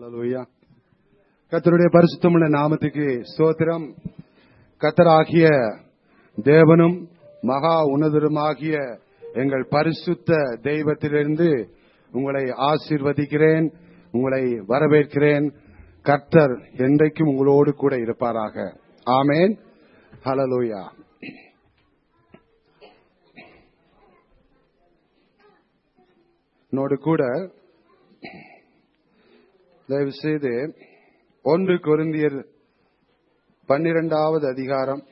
ஹalleluya கர்த்தருடைய பரிசுத்தமுள்ள நாமத்துக்கு ஸ்தோத்திரம் கர்த்தராகிய தேவனும் மகா உன்னதருமாகிய எங்கள் பரிசுத்த தெய்வத்திலிருந்து உங்களை ஆசீர்வதிக்கிறேன் உங்களை வரவேற்கிறேன் கர்த்தர் என்றைக்கும் உங்களோடு கூட இருப்பாராக ஆமேன் ஹalleluya என்னோடு கூட தயவு செய்து ஒன்று கொரிந்தியர் பன்னிரெண்டாவது அதிகாரம்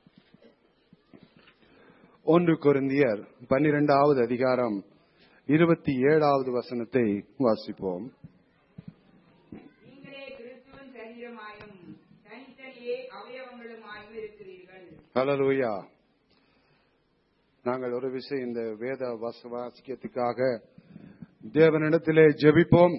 ஒன்று கொரிந்தியர் பன்னிரெண்டாவது அதிகாரம் இருபத்தி ஏழாவது வசனத்தை வாசிப்போம் நீங்களே கிறிஸ்துவின் சரீரமாயும் தனித்தனியே அவயவங்களுமாயும் இருக்கிறீர்கள் ஹalleluya நாங்கள் ஒரு விஷயம் இந்த வேத வாச- வாசிக்கத்துக்காக தேவனிடத்திலே ஜெபிப்போம்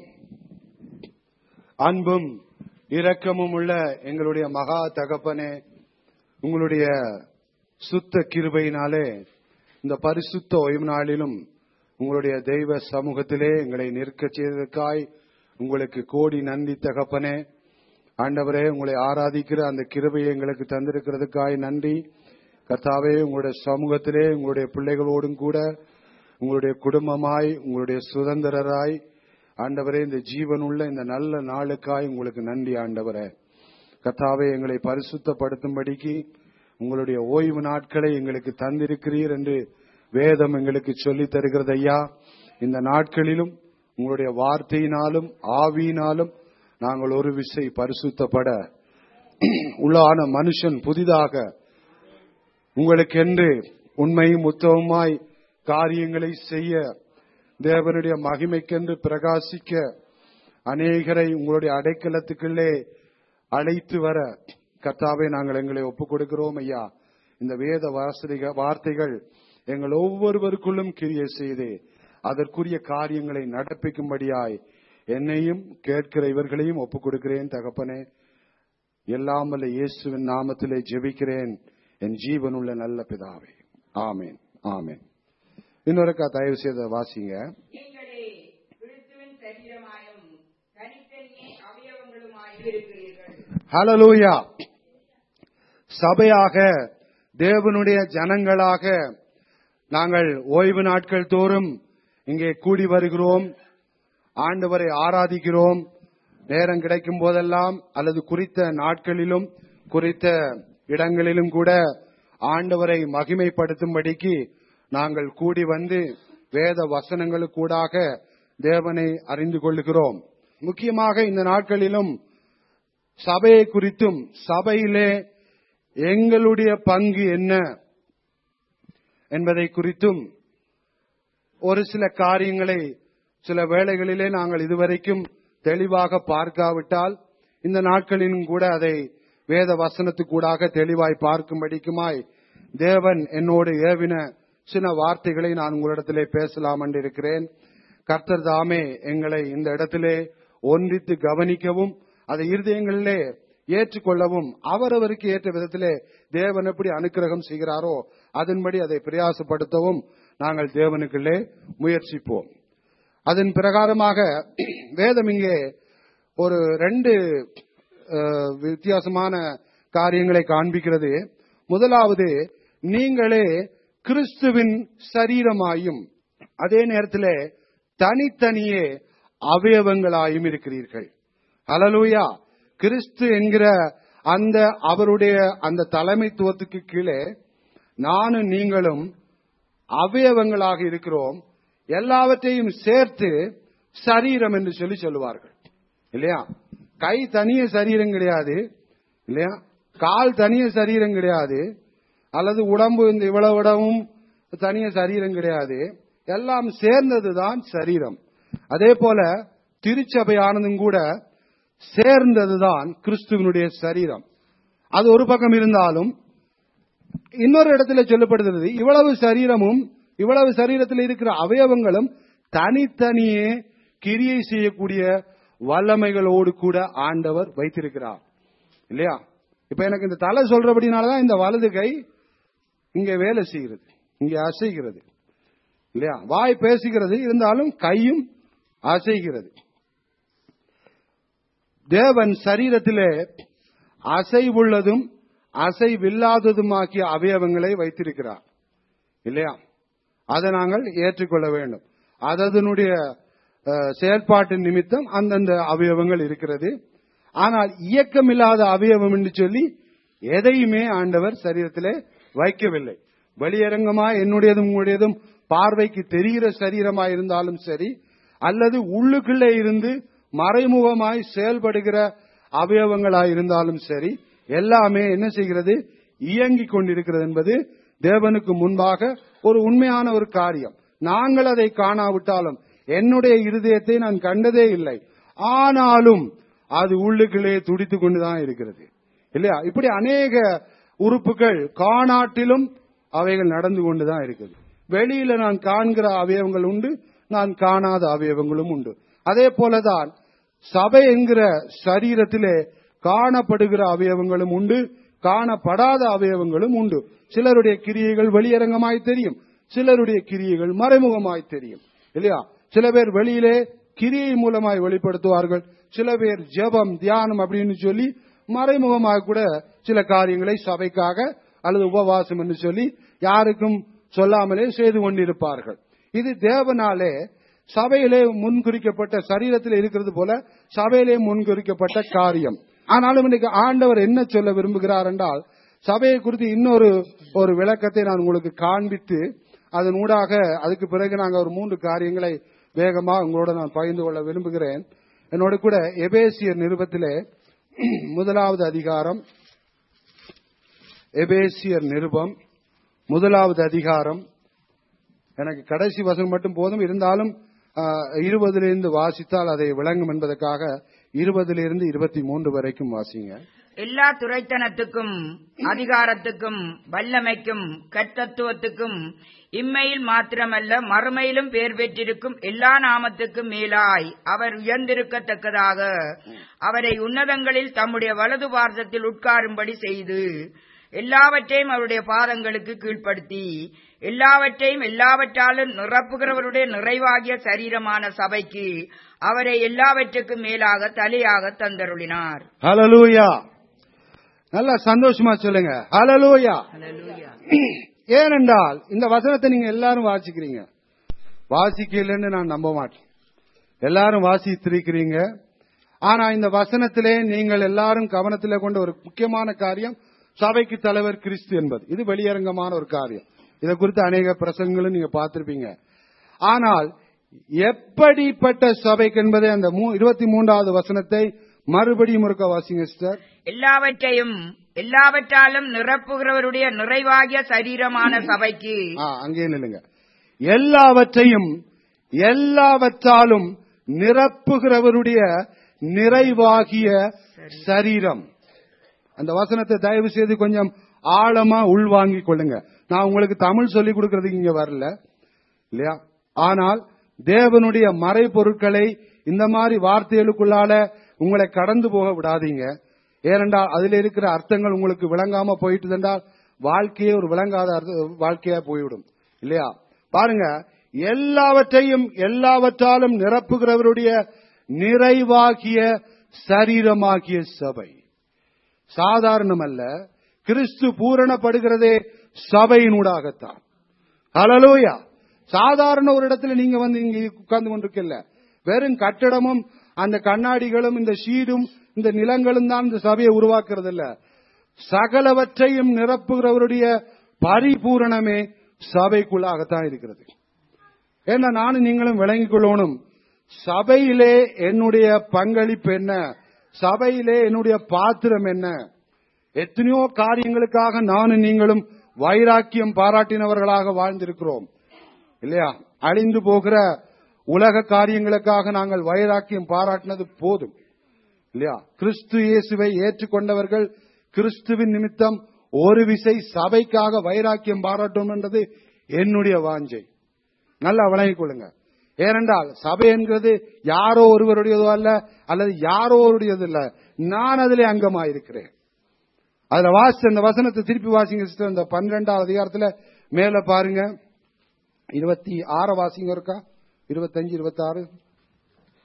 அன்பும் இரக்கமும் உள்ள எங்களுடைய மகா தகப்பனே உங்களுடைய சுத்த கிருபையினாலே இந்த பரிசுத்த ஓய்வு நாளிலும் உங்களுடைய தெய்வ சமூகத்திலே எங்களை நிற்கச் செய்ததற்காய் உங்களுக்கு கோடி நன்றி தகப்பனே ஆண்டவரே உங்களை ஆராதிக்கிற அந்த கிருபையை எங்களுக்கு தந்திருக்கிறதுக்காய் நன்றி கர்த்தாவே உங்களுடைய சமூகத்திலே உங்களுடைய பிள்ளைகளோடும் கூட உங்களுடைய குடும்பமாய் உங்களுடைய சுதந்திரராய் ஆண்டவரே இந்த ஜீவனுள்ள இந்த நல்ல நாளுக்காய் உங்களுக்கு நன்றி ஆண்டவரே கர்த்தாவே எங்களை பரிசுத்தப்படுத்தும்படிக்கு உங்களுடைய ஓய்வு நாட்களை எங்களுக்கு தந்திருக்கிறீர் என்று வேதம் எங்களுக்கு சொல்லித் தருகிறது ஐயா இந்த நாட்களிலும் உங்களுடைய வார்த்தையினாலும் ஆவியினாலும் நாங்கள் ஒரு விசை பரிசுத்தப்பட உள்ளான மனுஷன் புதிதாக உங்களுக்கென்று உண்மையும் உத்தவமாய் காரியங்களை செய்ய தேவனுடைய மகிமைக்கென்று பிரகாசிக்க அநேகரை உங்களுடைய அடைக்கலத்துக்குள்ளே அழைத்து வர கர்த்தாவே நாங்கள் எங்களை ஒப்புக் கொடுக்கிறோம் ஐயா இந்த வேத வாசதிக வார்த்தைகள் எங்கள் ஒவ்வொருவருக்குள்ளும் கிரியை செய்து அதற்குரிய காரியங்களை நடப்பிக்கும்படியாய் என்னையும் கேட்கிற இவர்களையும் ஒப்புக் கொடுக்கிறேன் தகப்பனே எல்லாம் வல்ல இயேசுவின் நாமத்திலே ஜெபிக்கிறேன் என் ஜீவனுள்ள நல்ல பிதாவே ஆமேன் ஆமேன் இன்னொருக்கா தயவு செய்த வாசிங்க நீங்களே கிறிஸ்துவின் சரீரமாயும் தனித்தனியே அவயவங்களுமாயும் இருக்கிறீர்கள் ஹalleluya சபையாக தேவனுடைய ஜனங்களாக நாங்கள் ஓய்வு நாட்கள் தோறும் இங்கே கூடி வருகிறோம் ஆண்டவரை ஆராதிக்கிறோம் நேரம் கிடைக்கும் போதெல்லாம் அல்லது குறித்த நாட்களிலும் குறித்த இடங்களிலும் கூட ஆண்டவரை மகிமைப்படுத்தும்படிக்கு நாங்கள் கூடி வந்து வேத வசனங்களுக்கூடாக தேவனை அறிந்து கொள்ளுகிறோம் முக்கியமாக இந்த நாட்களிலும் சபையை குறித்தும் சபையிலே எங்களுடைய பங்கு என்ன என்பதை குறித்தும் ஒரு சில காரியங்களை சில வேளைகளிலே நாங்கள் இதுவரைக்கும் தெளிவாக பார்க்காவிட்டால் இந்த நாட்களிலும் கூட அதை வேத வசனத்துக்கூடாக தெளிவாய் பார்க்கும்படிக்குமாய் தேவன் என்னோடு ஏவின சில வார்த்தைகளை நான் உங்களிடத்திலே பேசலாம் என்று இருக்கிறேன் கர்த்தர் தாமே எங்களை இந்த இடத்திலே ஒன்றித்து கவனிக்கவும் அதை இருதயங்களிலே ஏற்றுக்கொள்ளவும் அவரவருக்கு ஏற்ற விதத்திலே தேவன் எப்படி அனுக்கிரகம் செய்கிறாரோ அதன்படி அதை பிரயாசப்படுத்தவும் நாங்கள் தேவனுக்குள்ளே முயற்சிப்போம் அதன் பிரகாரமாக வேதம் இங்கே ஒரு ரெண்டு அஹ், வித்தியாசமான காரியங்களை காண்பிக்கிறது முதலாவது நீங்களே கிறிஸ்துவின் சரீரமாயும் அதே நேரத்தில் தனித்தனியே அவயவங்களாயும் இருக்கிறீர்கள் ஹalleluya கிறிஸ்து என்கிற அந்த அவருடைய அந்த தலைமைத்துவத்துக்கு கீழே நானும் நீங்களும் அவயவங்களாக இருக்கிறோம் எல்லாவற்றையும் சேர்த்து சரீரம் என்று சொல்லி சொல்லுவார்கள் இல்லையா கை தனிய சரீரம் கிடையாது இல்லையா கால் தனிய சரீரம் கிடையாது அல்லது உடம்பு இந்த இவ்வளவு இடமும் தனிய சரீரம் கிடையாது எல்லாம் சேர்ந்ததுதான் சரீரம் அதே போல திருச்சபையானதும் கூட சேர்ந்ததுதான் கிறிஸ்துவனுடைய சரீரம் அது ஒரு பக்கம் இருந்தாலும் இன்னொரு இடத்துல சொல்லப்படுகிறது இவ்வளவு சரீரமும் இவ்வளவு சரீரத்தில் இருக்கிற அவயவங்களும் தனித்தனியே கிரியை செய்யக்கூடிய வல்லமைகளோடு கூட ஆண்டவர் வைத்திருக்கிறார் இல்லையா இப்ப எனக்கு இந்த தலை சொல்றபடினாலதான் இந்த வலது கை இங்க வேலை செய்கிறது இங்க அசைகிறது இல்லையா வாய் பேசுகிறது இருந்தாலும் கையும் அசைகிறது தேவன் சரீரத்திலே அசைவுள்ளதும் அசைவில்லாததுமாகிய அவயவங்களை வைத்திருக்கிறார் இல்லையா அதை நாங்கள் ஏற்றுக்கொள்ள வேண்டும் அதனுடைய அஹ், செயல்பாட்டின் நிமித்தம் அந்தந்த அவயவங்கள் இருக்கிறது ஆனால் இயக்கமில்லாத அவயவம் என்று சொல்லி எதையுமே ஆண்டவர் சரீரத்திலே வைக்கவில்லை வெளியரங்கமாய் என்னுடையதும் உங்களுடையதும் பார்வைக்கு தெரிகிற சரீரமாய் இருந்தாலும் சரி அல்லது உள்ளுக்குள்ளே இருந்து மறைமுகமாய் செயல்படுகிற அவயவங்களாய் இருந்தாலும் சரி எல்லாமே என்ன செய்கிறது இயங்கிக் கொண்டிருக்கிறது என்பது தேவனுக்கு முன்பாக ஒரு உண்மையான ஒரு காரியம் நாங்கள் அதை காணாவிட்டாலும் என்னுடைய இருதயத்தை நான் கண்டதே இல்லை ஆனாலும் அது உள்ளுக்குள்ளே துடித்துக் கொண்டுதான் இருக்கிறது இல்லையா இப்படி அநேக உறுப்புகள் காணாட்டிலும் அவைகள் நடந்து கொண்டுதான் இருக்குது வெளியில நான் காண்கிற அவயவங்கள் உண்டு நான் காணாத அவயவங்களும் உண்டு அதே போலதான் சபை என்கிற சரீரத்திலே காணப்படுகிற அவயவங்களும் உண்டு காணப்படாத அவயவங்களும் உண்டு சிலருடைய கிரியைகள் வெளியரங்கமாய் தெரியும் சிலருடைய கிரியைகள் மறைமுகமாய் தெரியும் இல்லையா சில பேர் வெளியிலே கிரியை மூலமாய் வெளிப்படுத்துவார்கள் சில பேர் ஜெபம் தியானம் அப்படின்னு சொல்லி மறைமுகமாக கூட சில காரியங்களை சபைக்காக அல்லது உபவாசம் என்று சொல்லி யாருக்கும் சொல்லாமலே செய்து கொண்டிருப்பார்கள் இது தேவனாலே சபையிலே முன்குறிக்கப்பட்ட சரீரத்தில் இருக்கிறது போல சபையிலே முன்குறிக்கப்பட்ட காரியம் ஆனாலும் இன்னைக்கு ஆண்டவர் என்ன சொல்ல விரும்புகிறார் என்றால் சபையை குறித்து இன்னொரு ஒரு விளக்கத்தை நான் உங்களுக்கு காண்பித்து அதன் ஊடாக அதுக்கு பிறகு நாங்கள் ஒரு மூன்று காரியங்களை வேகமாக உங்களோட நான் பகிர்ந்து கொள்ள விரும்புகிறேன் என்னோட கூட எபேசியர் நிருபத்திலே முதலாவது அதிகாரம் எபேசியர் நிருபம் முதலாவது அதிகாரம் எனக்கு கடைசி வசனம் மட்டும் போதும் இருந்தாலும் இருபதிலிருந்து வாசித்தால் அதை விளங்கும் என்பதற்காக இருபதிலிருந்து இருபத்தி மூன்று வரைக்கும் வாசிங்க எல்லா துரைத்தனத்துக்கும் அதிகாரத்துக்கும் வல்லமைக்கும் கர்த்தத்துவத்துக்கும் இம்மையில் மாத்திரமல்ல மறுமையிலும் பேர் பெற்றிருக்கும் எல்லா நாமத்துக்கும் மேலாய் அவர் உயர்ந்திருக்கத்தக்கதாக அவரை உன்னதங்களில் தம்முடைய வலது பார்சத்தில் உட்காரும்படி செய்து எல்லாவற்றையும் அவருடைய பாதங்களுக்கு கீழ்ப்படுத்தி எல்லாவற்றையும் எல்லாவற்றாலும் நிரப்புகிறவருடைய நிறைவாகிய சரீரமான சபைக்கு அவரை எல்லாவற்றுக்கும் மேலாக தலையாக தந்தருளினார் ஹலலூயா நல்லா சந்தோஷமா சொல்லுங்க ஹலலூயா ஹalleluya. ஏனென்றால் இந்த வசனத்தை நீங்க எல்லாரும் வாசிக்கிறீங்க வாசிக்கலன்னு நான் நம்ப மாட்டேன் எல்லாரும் வாசித்திருக்கிறீங்க ஆனா இந்த வசனத்திலே நீங்கள் எல்லாரும் கவனத்திலே கொண்ட ஒரு முக்கியமான காரியம் சபைக்கு தலைவர் கிறிஸ்து என்பது இது வெளியரங்கமான ஒரு காரியம் இதை குறித்து அநேக பிரசங்களும் நீங்க பார்த்திருப்பீங்க ஆனால் எப்படிப்பட்ட சபைக்கு என்பதை அந்த இருபத்தி மூன்றாவது வசனத்தை மறுபடியும் இருக்க வாசிங்க சிஸ்டர் எல்லாவற்றையும் எல்லாவற்றாலும் நிரப்புகிறவருடைய நிறைவாகிய சரீரமான சபைக்கு ஆ, அங்கே நில்லுங்க எல்லாவற்றையும் எல்லாவற்றாலும் நிரப்புகிறவருடைய நிறைவாகிய சரீரம் அந்த வசனத்தை தயவு செய்து கொஞ்சம் ஆழமா உள்வாங்கிக் கொள்ளுங்க நான் உங்களுக்கு தமிழ் சொல்லிக் கொடுக்கறதுக்கு இங்க வரல இல்லையா ஆனால் தேவனுடைய மறைபொருட்களை இந்த மாதிரி வார்த்தைகளுக்குள்ளால உங்களை கடந்து போக விடாதீங்க ஏனென்றால் அதில் இருக்கிற அர்த்தங்கள் உங்களுக்கு விளங்காம போயிட்டு என்றால் வாழ்க்கையே ஒரு விளங்காத அர்த்த- வாழ்க்கையா போய்விடும் இல்லையா பாருங்க எல்லாவற்றையும் எல்லாவற்றாலும் நிரப்புகிறவருடைய நிறைவாகிய சரீரமாகிய சபை சாதாரணம் அல்ல கிறிஸ்து பூரணப்படுகிறதே சபையினூடாகத்தான் ஹalleluya சாதாரண ஒரு இடத்துல நீங்க வந்து இங்க உட்கார்ந்து கொண்டிருக்கல வெறும் கட்டடமும் அந்த கண்ணாடிகளும் இந்த ஷீடும் இந்த நிலங்களும் தான் இந்த சபையை உருவாக்குறது இல்ல சகலவற்றையும் நிரப்புகிறவருடைய பரிபூரணமே சபைக்குள்ளாகத்தான் இருக்கிறது ஏன்னா நானும் நீங்களும் விளங்கிக் கொள்ளணும் சபையிலே என்னுடைய பங்களிப்பு என்ன சபையிலே என்னுடைய பாத்திரம் என்ன எத்தனையோ காரியங்களுக்காக நானும் நீங்களும் வைராக்கியம் பாராட்டினவர்களாக வாழ்ந்திருக்கிறோம் இல்லையா அழிந்து போகிற உலக காரியங்களுக்காக நாங்கள் வைராக்கியம் பாராட்டினது போதும் இல்லையா கிறிஸ்து இயேசுவை ஏற்றுக்கொண்டவர்கள் கிறிஸ்துவின் நிமித்தம் ஒரு விசை சபைக்காக வைராக்கியம் பாராட்டும் என்றது என்னுடைய வாஞ்சை நல்லா வழங்கிக் கொள்ளுங்க ஏனென்றால் சபை என்கிறது யாரோ ஒருவருடையதோ அல்ல அல்லது யாரோ ஒருடையது இல்ல நான் அதிலே அங்கமாயிருக்கிறேன் அதுல வாசிச்ச அந்த வசனத்தை திருப்பி வாசிங்க சிஸ்டர் இந்த பன்னிரெண்டாவது அதிகாரத்துல மேல பாருங்க இருபத்தி ஆறு வாசிங்க இருக்கா இருபத்தஞ்சு இருபத்தாறு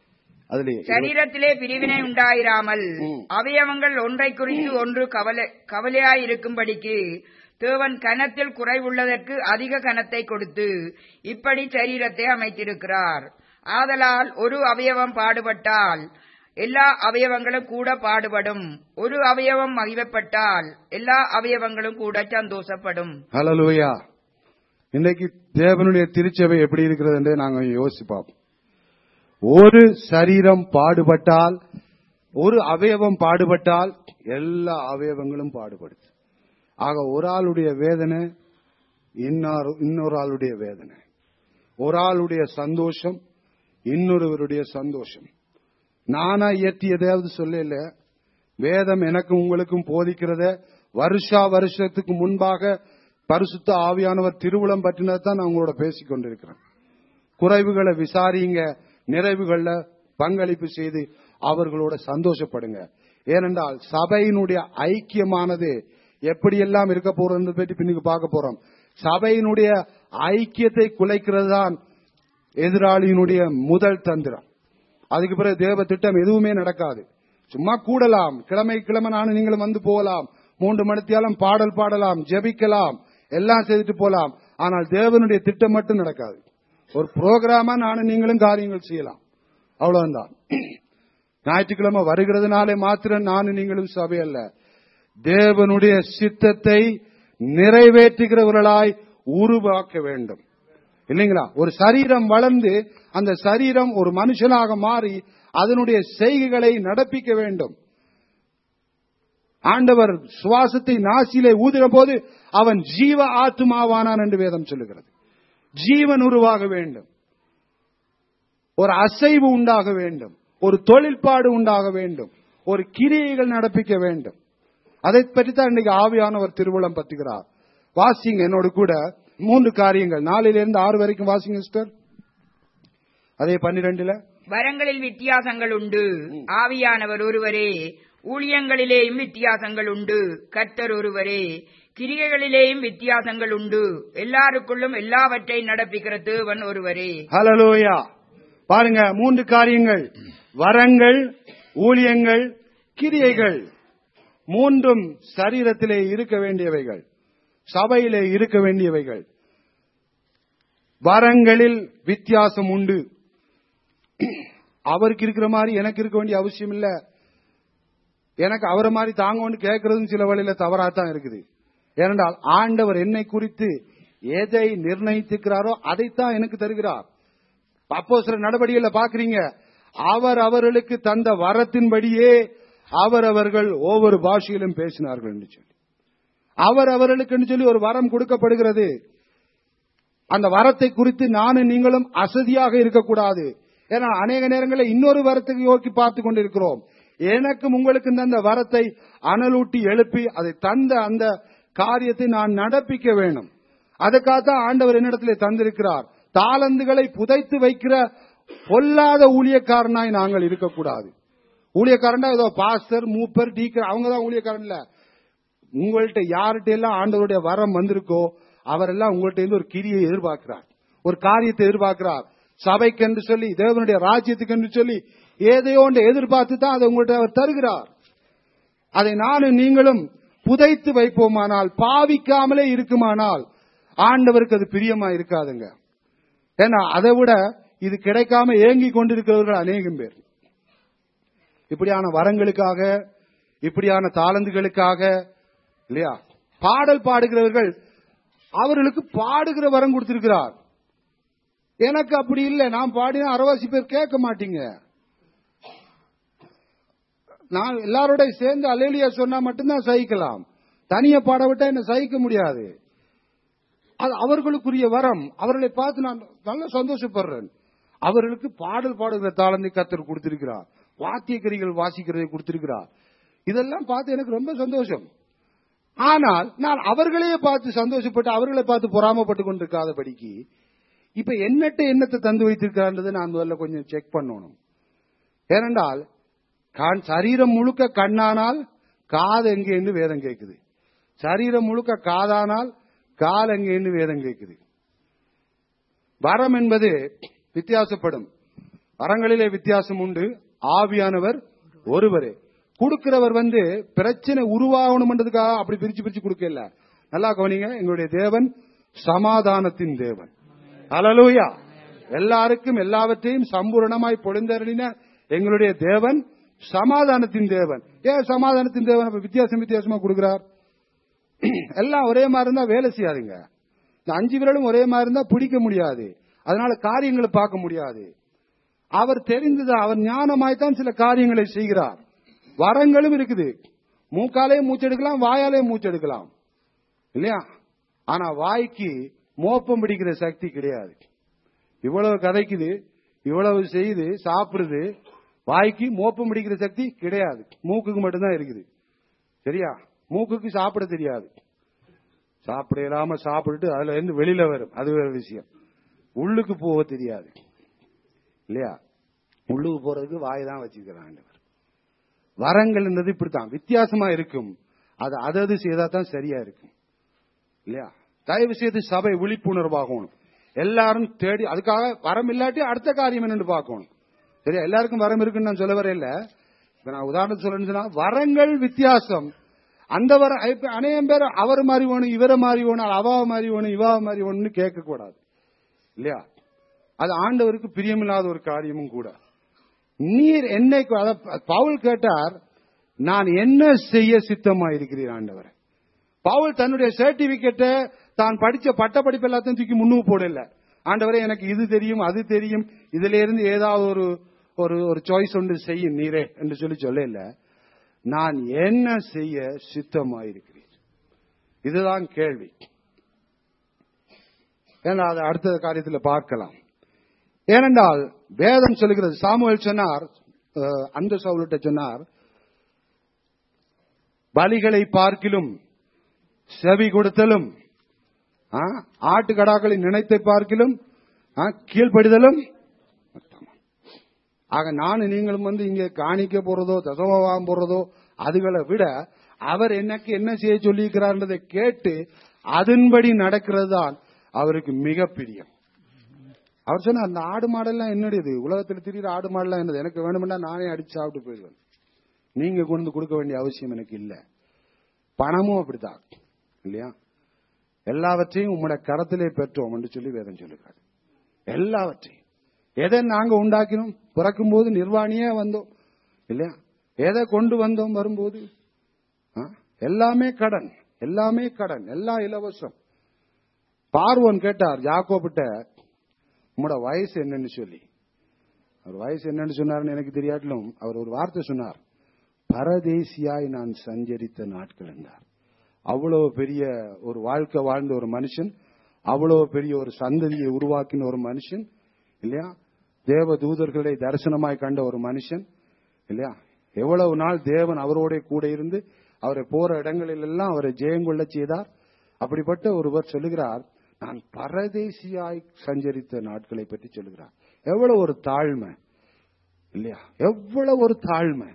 அதுலயே சரீரத்திலே பிரிவினை உண்டாயிராமல் ம். அவயவங்கள் ஒன்றை குறித்து ஒன்று கவலை கவலையாயிருக்கும்படிக்கு தேவன் கனத்தில் குறைவுள்ளதற்கு அதிக கனத்தை கொடுத்து இப்படி சரீரத்தை அமைத்திருக்கிறார் ஆதலால் ஒரு அவயவம் பாடுபட்டால் எல்லா அவயவங்களும் கூட பாடுபடும் ஒரு அவயவம் மகிழப்பட்டால் எல்லா அவயவங்களும் கூட சந்தோஷப்படும் ஹalleluya இன்னைக்கு தேவனுடைய திருச்சபை எப்படி இருக்கிறது என்று நாங்க யோசிப்போம் ஒரு சரீரம் பாடுபட்டால் ஒரு அவயவம் பாடுபட்டால் எல்லா அவயவங்களும் பாடுபடுது ஆக ஒரு ஆளுடைய வேதனை இன்னொரு இன்னொரு ஆளுடைய வேதனை ஒரு ஆளுடைய சந்தோஷம் இன்னொருவருடைய சந்தோஷம் நானா இயற்றி எதையாவது சொல்லல வேதம் எனக்கும் உங்களுக்கும் போதிக்கிறத வருஷா வருஷத்துக்கு முன்பாக பரிசுத்த ஆவியானவர் திருவுளம் பற்றினதை தான் நான் உங்களோட பேசிக் கொண்டிருக்கிறேன் குறைவுகளை விசாரிங்க நிறைவுகள்ல பங்களிப்பு செய்து அவர்களோட சந்தோஷப்படுங்க ஏனென்றால் சபையினுடைய ஐக்கியமானது எப்படியெல்லாம் இருக்க போறது பற்றி பின்னுக்கு பார்க்க போறோம் சபையினுடைய ஐக்கியத்தை குலைக்கிறது தான் எதிராளியினுடைய முதல் தந்திரம் அதுக்கு பிறகு தேவ திட்டம் எதுவுமே நடக்காது சும்மா கூடலாம் கிழமை கிழமை நானும் நீங்களும் வந்து போகலாம் மூன்று மணித்தியாலும் பாடல் பாடலாம் ஜெபிக்கலாம் எல்லாம் செய்துட்டு போலாம் ஆனால் தேவனுடைய திட்டம் மட்டும் நடக்காது ஒரு புரோகிராமா நானும் நீங்களும் காரியங்கள் செய்யலாம் அவ்வளவுதான் ஞாயிற்றுக்கிழமை வருகிறதுனாலே மாத்திரம் நானும் நீங்களும் சபை அல்ல தேவனுடைய சித்தத்தை நிறைவேற்றுகிறவர்களாய் உருவாக்க வேண்டும் இல்லைங்களா ஒரு சரீரம் வளர்ந்து அந்த சரீரம் ஒரு மனுஷனாக மாறி அதனுடைய செய்கைகளை நடப்பிக்க வேண்டும் ஆண்டவர் சுவாசத்தை நாசிலே ஊதின போது அவன் ஜீவ ஆத்துமாவானான் என்று வேதம் சொல்லுகிறது ஜீவன் உருவாக வேண்டும் ஒரு அசைவு உண்டாக வேண்டும் ஒரு தொழில்பாடு உண்டாக வேண்டும் ஒரு கிரியைகள் நடப்பிக்க வேண்டும் அதை பற்றி தான் இன்னைக்கு ஆவியானவர் திருவுளம் பத்துகிறார் வாசிங்க என்னோடு கூட மூன்று காரியங்கள் நாலிலிருந்து ஆறு வரைக்கும் வாசிங்க சிஸ்டர் அதே பன்னிரெண்டுல வரங்களில் வித்தியாசங்கள் உண்டு ஆவியானவர் ஒருவரே ஊழியங்களிலேயும் வித்தியாசங்கள் உண்டு கர்த்தர் ஒருவரே கிரியைகளிலேயும் வித்தியாசங்கள் உண்டு எல்லாருக்குள்ளும் எல்லாவற்றை நடப்பிக்கிற தேவன் ஒருவரே ஹலலோயா பாருங்க மூன்று காரியங்கள் வரங்கள் ஊழியங்கள் கிரியைகள் மூன்றும் சரீரத்திலே இருக்க வேண்டியவைகள் சபையிலே இருக்க வேண்டியவைகள் வரங்களில் வித்தியாசம் உண்டு அவருக்கு இருக்கிற மாதிரி எனக்கு இருக்க வேண்டிய அவசியம் இல்ல எனக்கு அவரை மாதிரி தாங்கன்னு கேட்கறதும் சில வழியில தவறாத்தான் இருக்குது ஏனென்றால் ஆண்டவர் என்னை குறித்து எதை நிர்ணயித்திருக்கிறாரோ அதைத்தான் எனக்கு தருகிறார் அப்போ சில நடவடிக்கைகளை பாக்குறீங்க அவர் அவர்களுக்கு தந்த வரத்தின்படியே அவர் அவர்கள் ஒவ்வொரு பாஷையிலும் பேசினார்கள் என்று சொல்லி அவர் அவர்களுக்கு என்று சொல்லி ஒரு வரம் கொடுக்கப்படுகிறது அந்த வரத்தை குறித்து நானும் நீங்களும் அசதியாக இருக்கக்கூடாது ஏன்னா அநேக நேரங்களில் இன்னொரு வரத்துக்கு நோக்கி பார்த்து கொண்டிருக்கிறோம் எனக்கும் உங்களுக்கும் தந்த வரத்தை அனலூட்டி எழுப்பி அதை தந்த அந்த காரியத்தை நான் நடப்பிக்க வேணும் அதுக்காகத்தான் ஆண்டவர் என்னிடத்திலே தந்திருக்கிறார் தாளந்துகளை புதைத்து வைக்கிற பொல்லாத ஊழியக்காரனாய் நாங்கள் இருக்கக்கூடாது ஊழியக்காரன் ஏதோ பாஸ்டர் மூப்பர் டீக்கர் அவங்க தான் ஊழியக்காரன் இல்ல உங்கள்ட்ட யார்கிட்ட எல்லாம் ஆண்டவருடைய வரம் வந்திருக்கோ அவரெல்லாம் உங்கள்ட்ட இருந்து ஒரு கிரியை எதிர்பார்க்கிறார் ஒரு காரியத்தை எதிர்பார்க்கிறார் சபைக்கு என்று சொல்லி தேவனுடைய ராஜ்யத்துக்கு என்று சொல்லி ஏதையோ ஒன்றை எதிர்பார்த்து தான் அதை உங்கள்ட்ட அவர் தருகிறார் அதை நானும் நீங்களும் புதைத்து வைப்போமானால் பாவிக்காமலே இருக்குமானால் ஆண்டவருக்கு அது பிரியமா இருக்காதுங்க ஏன்னா அதை விட இது கிடைக்காம ஏங்கி கொண்டிருக்கிறவர்கள் அநேகம் பேர் இப்படியான வரங்களுக்காக இப்படியான தாளந்துகளுக்காக இல்லையா பாடல் பாடுகிறவர்கள் அவர்களுக்கு பாடுகிற வரம் கொடுத்திருக்கிறார் எனக்கு அப்படி இல்லை நான் பாடினா அரவாசி பேர் கேட்க மாட்டீங்க நான் எல்லாரோட சேர்ந்து அலேலியா சொன்னா மட்டும்தான் சகிக்கலாம் தனியா பாட விட்டா என்ன சகிக்க முடியாது அது அவர்களுக்குரிய வரம் அவர்களை பார்த்து நான் நல்ல சந்தோஷப்படுறேன் அவர்களுக்கு பாடல் பாடுகிற தாளந்தை கத்தர் கொடுத்திருக்கிறார் வாத்திய கரிகள் வாசிக்கிறதை கொடுத்திருக்கிறார் இதெல்லாம் பார்த்து எனக்கு ரொம்ப சந்தோஷம் ஆனால் நான் அவர்களையே பார்த்து சந்தோஷப்பட்டு அவர்களை பார்த்து பொறாமப்பட்டு கொண்டிருக்காதபடிக்கு இப்ப என்னட்ட எண்ணத்தை தந்து வைத்திருக்கிறான்றதை நான் முதல்ல கொஞ்சம் செக் பண்ணணும் ஏனென்றால் கண் சரீரம் முழுக்க கண்ணானால் காது எங்கேன்னு வேதம் கேட்குது சரீரம் முழுக்க காதானால் கால் எங்கேன்னு வேதம் கேட்குது வரம் என்பது வித்தியாசப்படும் வரங்களிலே வித்தியாசம் உண்டு ஆவியானவர் ஒருவரே கொடுக்கிறவர் வந்து பிரச்சனை உருவாகணும்ன்றதுக்காக அப்படி பிரிச்சு பிரிச்சு கொடுக்கல நல்லா கவனிங்க எங்களுடைய தேவன் சமாதானத்தின் தேவன் அலலூயா எல்லாருக்கும் எல்லாவற்றையும் சம்பூரணமாய் பொழிந்தருளின எங்களுடைய தேவன் சமாதானத்தின் தேவன் ஏன் சமாதானத்தின் தேவன் அப்ப வித்தியாசம் வித்தியாசமா கொடுக்கிறார் எல்லாம் ஒரே மாதிரி இருந்தா வேலை செய்யாதுங்க இந்த அஞ்சு விரலும் ஒரே மாதிரி இருந்தா பிடிக்க முடியாது அதனால காரியங்களை பார்க்க முடியாது அவர் தெரிந்தது அவர் ஞானமாய்த்தான் சில காரியங்களை செய்கிறார் வரங்களும் இருக்குது மூக்காலே மூச்செடுக்கலாம் வாயாலே மூச்செடுக்கலாம் இல்லையா ஆனா வாய்க்கு மோப்பம் பிடிக்கிற சக்தி கிடையாது இவ்வளவு கதைக்குது இவ்வளவு செய்து சாப்பிடுது வாய்க்கு மோப்பம் பிடிக்கிற சக்தி கிடையாது மூக்குக்கு மட்டும்தான் இருக்குது சரியா மூக்குக்கு சாப்பிட தெரியாது சாப்பிட இல்லாம சாப்பிட்டுட்டு அதுல இருந்து வெளியில வரும் அது வேற விஷயம் உள்ளுக்கு போக தெரியாது இல்லையா உள்ளுக்கு போறதுக்கு வாய் தான் வச்சிருக்கிறான் ஆண்டவர் வரங்கள்ன்றது இப்படித்தான் வித்தியாசமா இருக்கும் அது அதது செய்தா தான் சரியா இருக்கும் இல்லையா தயவு செய்து சபை விழிப்புணர்வாகணும் எல்லாரும் தேடி அதுக்காக வரம் இல்லாட்டி அடுத்த காரியம் என்னன்னு பார்க்கணும் சரியா எல்லாருக்கும் வரம் இருக்குன்னு நான் சொல்ல வரையில இப்ப நான் உதாரணம் சொல்லணும்னு சொன்னா வரங்கள் வித்தியாசம் அந்த வர இப்ப அநேகம் பேர் அவர் மாதிரி வேணும் இவரை மாதிரி வேணும் அவா மாதிரி வேணும் இவா மாதிரி வேணும்னு கேட்க கூடாது இல்லையா அது ஆண்டவருக்கு பிரியமில்லாத ஒரு காரியமும் கூட நீர் என்னை அத பவுல் கேட்டார் நான் என்ன செய்ய சித்தமா இருக்கிறீர் ஆண்டவர் பவுல் தன்னுடைய சர்டிபிகேட்டை தான் படிச்ச பட்ட படிப்பு எல்லாத்தையும் தூக்கி முன்னுக்கு போடல ஆண்டவரே எனக்கு இது தெரியும் அது தெரியும் இதுல இருந்து ஏதாவது ஒரு ஒரு ஒரு சாய்ஸ் ஒன்று செய்யும் நீரே என்று சொல்லி சொல்லல நான் என்ன செய்ய சித்தமாயிருக்கிறேன் இதுதான் கேள்வி ஏன்னா அதை அடுத்த காரியத்தில் பார்க்கலாம் ஏனென்றால் வேதம் சொல்லுகிறது சாமுவேல் சொன்னார் அஹ், அந்த சவுலிட்ட சொன்னார் பலிகளை பார்க்கிலும் செவி கொடுத்தலும் ஆ, ஆட்டுக்கடாக்களை நினைத்தை பார்க்கிலும் ஆ, கீழ்ப்படிதலும் உத்தமம். ஆக நானும் நீங்களும் வந்து இங்க காணிக்க போறதோ தசமவாகம் போறதோ அதுகளை விட அவர் எனக்கு என்ன செய்ய சொல்லியிருக்கிறார்ன்றதை கேட்டு அதன்படி நடக்கிறது தான் அவருக்கு மிக பிரியம் அவர் சொன்ன அந்த ஆடு மாடெல்லாம் என்னுடையது உலகத்தில் திரியிற ஆடு மாடெல்லாம் என்னது எனக்கு வேணும்னா நானே அடிச்சு சாப்பிட்டு போயிடுவேன் நீங்க கொண்டு வந்து கொடுக்க வேண்டிய அவசியம் எனக்கு இல்ல பணமும் அப்படித்தான் இல்லையா எல்லாவற்றையும் உம்முடைய கரத்திலே பெற்றோம் என்று சொல்லி வேதம் சொல்லுகிறார் எல்லாவற்றையும் எதை நாங்க உண்டாக்கினோம் பிறக்கும் போது நிர்வாணியே வந்தோம் இல்லையா எதை கொண்டு வந்தோம் வரும்போது ஆ? எல்லாமே கடன் எல்லாமே கடன் எல்லாம் இலவசம் பார்வோன் கேட்டார் யாக்கோபிட்ட உங்களோட வயசு என்னன்னு சொல்லி அவர் வயசு என்னன்னு சொன்னார்னு எனக்கு தெரியாட்டிலும் அவர் ஒரு வார்த்தை சொன்னார் பரதேசியாய் நான் சஞ்சரித்த நாட்கள் என்றார் அவ்வளவு பெரிய ஒரு வாழ்க்கை வாழ்ந்த ஒரு மனுஷன் அவ்வளவு பெரிய ஒரு சந்ததியை உருவாக்கின ஒரு மனுஷன் இல்லையா தேவ தூதர்களை தரிசனமாய் கண்ட ஒரு மனுஷன் இல்லையா எவ்வளவு நாள் தேவன் அவரோட கூட இருந்து அவரை போற இடங்களில் எல்லாம் அவரை ஜெயங்கொள்ள செய்தார் அப்படிப்பட்ட ஒருவர் சொல்லுகிறார் நான் பரதேசியாய் சஞ்சரித்த நாட்களை பற்றி சொல்லுகிறார் எவ்வளவு ஒரு தாழ்மை இல்லையா எவ்வளவு ஒரு தாழ்மை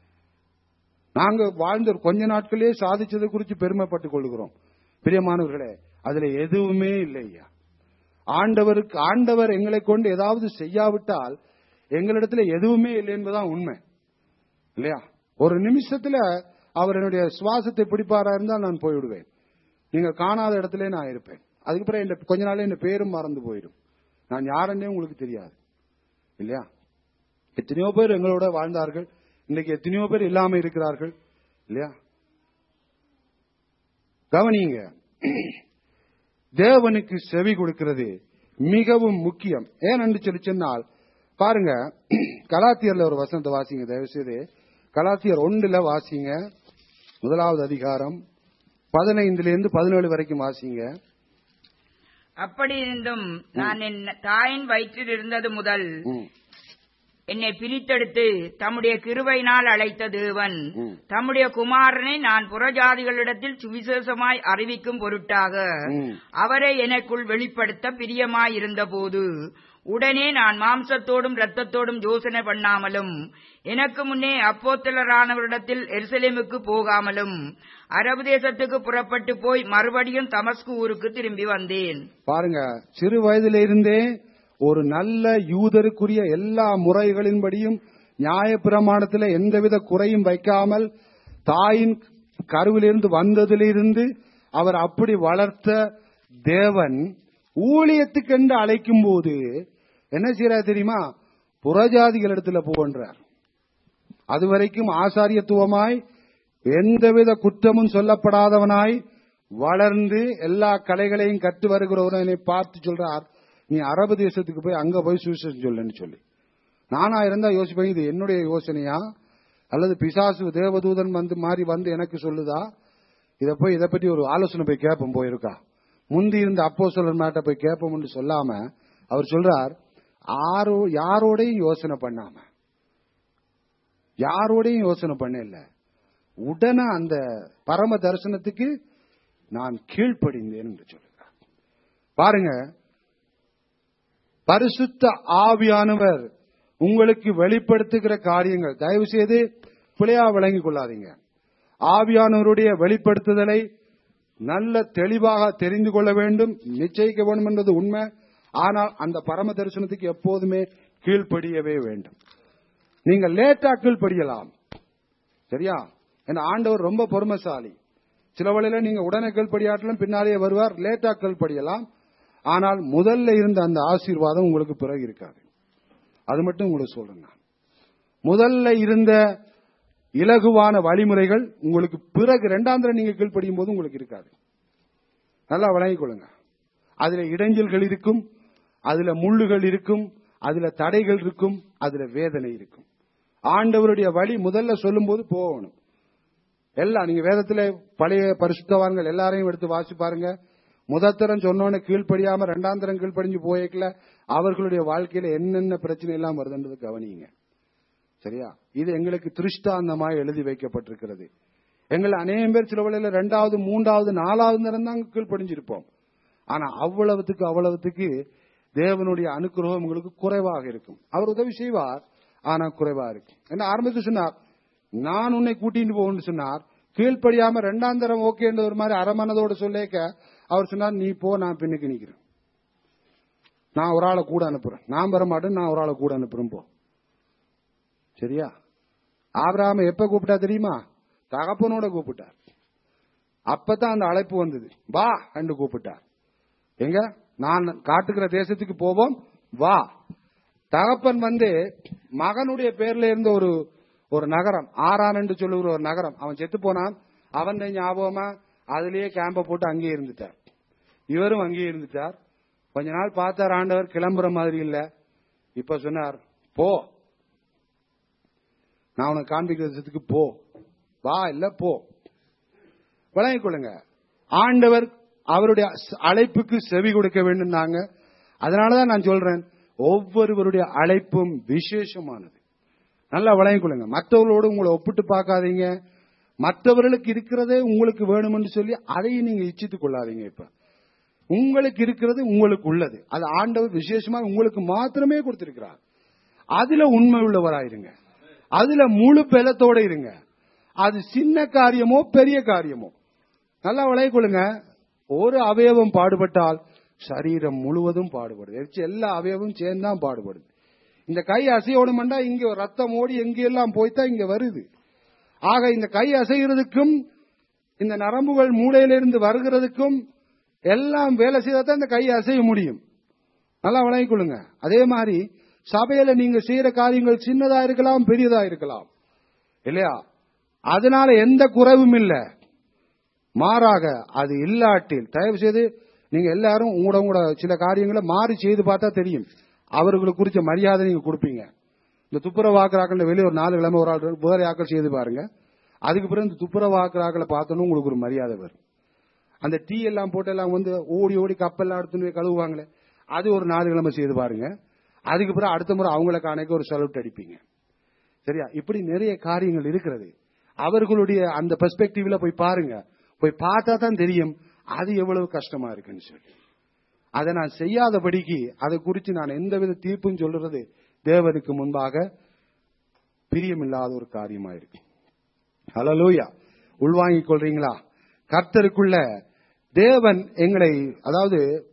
நாங்க வாழ்ந்த ஒரு கொஞ்ச நாட்களே சாதிச்சதை குறித்து பெருமைப்பட்டுக் கொள்கிறோம் பிரியமானவர்களே அதுல எதுவுமே இல்லை ஐயா ஆண்டவருக்கு ஆண்டவர் எங்களை கொண்டு ஏதாவது செய்யாவிட்டால் எங்களிடத்துல எதுவுமே இல்லை என்பதுதான் உண்மை இல்லையா ஒரு நிமிஷத்துல அவர் என்னுடைய சுவாசத்தை பிடிப்பாரா இருந்தால் நான் போய்விடுவேன் நீங்க காணாத இடத்துல நான் இருப்பேன் அதுக்கு பிறகு இந்த கொஞ்ச நாளே இந்த பேரும் மறந்து போயிடும் நான் யாருன்னே உங்களுக்கு தெரியாது இல்லையா எத்தனையோ பேர் எங்களோட வாழ்ந்தார்கள் இன்னைக்கு எத்தனையோ பேர் இல்லாம இருக்கிறார்கள் இல்லையா கவனிங்க தேவனுக்கு செவி கொடுக்கிறது மிகவும் முக்கியம் ஏனென்று சொல்லி சொன்னால் பாருங்க கலாத்தியர்ல ஒரு வசனத்தை வாசிங்க தயவு செய்து கலாத்தியர் ஒன்றுல வாசிங்க முதலாவது அதிகாரம் பதினைந்துல இருந்து பதினேழு வரைக்கும் வாசிங்க அப்படி இருந்தும் நான் என் தாயின் வயிற்றில் இருந்தது முதல் ம், என்னை பிரித்தெடுத்து தம்முடைய கிருபையினால் அழைத்த தேவன் ம். தம்முடைய குமாரனை நான் புறஜாதிகளிடத்தில் சுவிசேஷமாய் அறிவிக்கும் பொருட்டாக ம். அவரை எனக்குள் வெளிப்படுத்த பிரியமாயிருந்த போது உடனே நான் மாம்சத்தோடும் இரத்தத்தோடும் யோசனை பண்ணாமலும் எனக்கு முன்னே அப்போத்தலரானவரிடத்தில் எருசலேமுக்கு போகாமலும் அரபு தேசத்துக்கு புறப்பட்டு போய் மறுபடியும் தமஸ்கு ஊருக்கு திரும்பி வந்தேன் பாருங்க சிறு வயதில இருந்தே ஒரு நல்ல யூதருக்குரிய எல்லா முறைகளின்படியும் நியாயப்பிரமாணத்தில் எந்தவித குறையும் வைக்காமல் தாயின் கருவிலிருந்து வந்ததிலிருந்து அவர் அப்படி வளர்த்த தேவன் ஊழியத்துக்கென்று அழைக்கும் போது என்ன செய்யறார் தெரியுமா புறஜாதிகள் இடத்துல போன்றார் அதுவரைக்கும் ஆசாரியத்துவமாய் எந்தவித குற்றமும் சொல்லப்படாதவனாய் வளர்ந்து எல்லா கலைகளையும் கற்று வருகிறவனை பார்த்து சொல்றார் நீ அரபு தேசத்துக்கு போய் அங்க போய் சுவிசேஷம் சொல்லுன்னு சொல்லி நானா இருந்தா யோசிப்பேன் இது என்னுடைய யோசனையா அல்லது பிசாசு தேவதூதன் வந்து மாறி வந்து எனக்கு சொல்லுதா இதை போய் இதை பற்றி ஒரு ஆலோசனை போய் கேட்போம் போயிருக்கா முந்தி இருந்த அப்போ சொல்ற போய் கேட்போம்னு சொல்லாம அவர் சொல்றார் ஆரோ யாரோடையும் யோசனை பண்ணாம யாரோடையும் யோசனை பண்ணல உடனே அந்த பரம தரிசனத்துக்கு நான் கீழ்ப்படிந்தேன் என்று சொல்லுகிறார் பாருங்க பரிசுத்த ஆவியானவர் உங்களுக்கு வெளிப்படுத்துகிற காரியங்கள் தயவு செய்து பிழையா விளங்கிக் கொள்ளாதீங்க ஆவியானவருடைய வெளிப்படுத்துதலை நல்ல தெளிவாக தெரிந்து கொள்ள வேண்டும் நிச்சயிக்க வேண்டும் என்பது உண்மை ஆனால் அந்த பரம தரிசனத்துக்கு எப்போதுமே கீழ்ப்படியவே வேண்டும் நீங்க லேட்டா கீழ்ப்படியலாம் சரியா ஏன்னா ஆண்டவர் ரொம்ப பொறுமைசாலி சில வழியில நீங்க உடனே கீழ்ப்படியாட்டிலும் பின்னாலேயே வருவார் லேட்டா கீழ்ப்படியலாம் ஆனால் முதல்ல இருந்த அந்த ஆசீர்வாதம் உங்களுக்கு பிறகு இருக்காது அது மட்டும் உங்களுக்கு சொல்றேன் நான் முதல்ல இருந்த இலகுவான வழிமுறைகள் உங்களுக்கு பிறகு இரண்டாம் தடவை நீங்க கீழ்ப்படியும் போது உங்களுக்கு இருக்காது நல்லா வழங்கிக் கொள்ளுங்க அதுல இடைஞ்சல்கள் இருக்கும் அதுல முள்ளுகள் இருக்கும் அதுல தடைகள் இருக்கும் அதுல வேதனை இருக்கும் ஆண்டவருடைய வழி முதல்ல சொல்லும் போது போகணும் எல்லாம் நீங்க வேதத்துல பழைய பரிசுத்தவான்கள் எல்லாரையும் எடுத்து வாசி பாருங்க முதத்தரம் சொன்னோன்னு கீழ்ப்படியாம ரெண்டாம் தரம் கீழ்ப்படிஞ்சு போயக்கல அவர்களுடைய வாழ்க்கையில என்னென்ன பிரச்சனை எல்லாம் வருதுன்றது கவனிங்க சரியா இது எங்களுக்கு திருஷ்டாந்தமாய் எழுதி வைக்கப்பட்டிருக்கிறது எங்களை அநேகம் பேர் சில வேளையில ரெண்டாவது மூன்றாவது நாலாவது நேரம் தான் கீழ்ப்படிஞ்சிருப்போம் ஆனா அவ்வளவுத்துக்கு அவ்வளவுத்துக்கு தேவனுடைய அனுக்கிரகம் உங்களுக்கு குறைவாக இருக்கும் அவர் உதவி செய்வார் ஆனா குறைவா இருக்கும் என்ன ஆரம்பித்து சொன்னார் நான் உன்னை கூட்டிட்டு போகணும்னு சொன்னார் கீழ்ப்படியாம ரெண்டாம் தரம் ஓகேன்ற ஒரு மாதிரி அரமனதோட சொல்லேக்க அவர் சொன்னார் நீ போ நான் பின்னுக்கு நிக்கிறேன் நான் ஒரு ஆளை கூட அனுப்புறேன் நான் வர மாட்டேன் நான் ஒரு ஆளை கூட அனுப்புறேன் போ சரியா ஆபிரகாம எப்ப கூப்பிட்டா தெரியுமா தகப்பனோட கூப்பிட்டார் அப்பதான் அந்த அழைப்பு வந்தது வா என்று கூப்பிட்டார் எங்க நான் காட்டுகிற தேசத்துக்கு போவோம் வா தகப்பன் வந்து மகனுடைய பேர்ல இருந்த ஒரு ஒரு நகரம் ஆரான் என்று சொல்லுகிற ஒரு நகரம் அவன் செத்து போனான் அவன் ஞாபகமா அதுலயே கேம்ப போட்டு அங்கேயே இருந்துட்டார் இவரும் அங்கேயே இருந்துட்டார் கொஞ்ச நாள் பார்த்தார் ஆண்டவர் கிளம்புற மாதிரி இல்ல இப்ப சொன்னார் போ நான் உனக்கு காண்பிக்கிற விஷயத்துக்கு போ வா இல்ல போ விளங்கிக் கொள்ளுங்க ஆண்டவர் அவருடைய அழைப்புக்கு செவி கொடுக்க வேண்டும் நாங்க அதனாலதான் நான் சொல்றேன் ஒவ்வொருவருடைய அழைப்பும் விசேஷமானது நல்லா விளங்கிக் கொள்ளுங்க மற்றவர்களோடு உங்களை ஒப்பிட்டு பார்க்காதீங்க மற்றவர்களுக்கு இருக்கிறதே உங்களுக்கு வேணும்னு சொல்லி அதையும் நீங்க இச்சித்துக் கொள்ளாதீங்க இப்ப உங்களுக்கு இருக்கிறது உங்களுக்கு உள்ளது அது ஆண்டவர் விசேஷமா உங்களுக்கு மாத்திரமே கொடுத்திருக்கிறார் அதுல உண்மை உள்ளவராயிருங்க அதுல முழு பலத்தோட இருங்க அது சின்ன காரியமோ பெரிய காரியமோ நல்லா விளையக்கொள்ளுங்க ஒரு அவயவம் பாடுபட்டால் சரீரம் முழுவதும் பாடுபடுது எல்லா அவயவமும் சேர்ந்தான் பாடுபடுது இந்த கை அசையோடுமெண்டா இங்க ரத்தம் ஓடி எங்கெல்லாம் போய்த்தான் இங்க வருது ஆக இந்த கை அசைகிறதுக்கும் இந்த நரம்புகள் மூளையிலிருந்து வருகிறதுக்கும் எல்லாம் வேலை செய்தாதான் இந்த கை அசைய முடியும் நல்லா விளங்கிக் கொள்ளுங்க அதே மாதிரி சபையில நீங்க செய்யற காரியங்கள் சின்னதா இருக்கலாம் பெரியதா இருக்கலாம் இல்லையா அதனால எந்த குறைவும் இல்ல மாறாக அது இல்லாட்டில் தயவு செய்து நீங்க எல்லாரும் உங்களோட உங்களோட சில காரியங்களை மாறி செய்து பார்த்தா தெரியும் அவர்களுக்கு குறிச்ச மரியாதை நீங்க கொடுப்பீங்க இந்த துப்புரவாக்குறாக்கள் வெளியே ஒரு நாலு கிழமை ஒரு ஆள் வேற ஆக்கள் செய்து பாருங்க அதுக்கு பிறகு இந்த துப்புரவாக்குறாக்களை பார்த்தோன்னு உங்களுக்கு ஒரு மரியாதை வரும் அந்த டீ எல்லாம் போட்டு எல்லாம் வந்து ஓடி ஓடி கப்பெல்லாம் எடுத்துன்னு போய் கழுவுவாங்களே அது ஒரு நாலு கிழமை செய்து பாருங்க அதுக்கு பிறகு அடுத்த முறை அவங்கள காணைக்கு ஒரு சல்யூட் அடிப்பீங்க சரியா இப்படி நிறைய காரியங்கள் இருக்கிறது அவர்களுடைய அந்த பெர்ஸ்பெக்டிவ்ல போய் பாருங்க போய் பார்த்தா தான் தெரியும் அது எவ்வளவு கஷ்டமா இருக்குன்னு சொல்லி அதை நான் செய்யாதபடிக்கு அதை குறித்து நான் எந்தவித தீர்ப்பும் சொல்றது தேவனுக்கு முன்பாக பிரியமில்லாத ஒரு காரியமா இருக்கு ஹலலூயா உள்வாங்கிக் கொள்றீங்களா கர்த்தருக்குள்ள தேவன் எங்களை அதாவது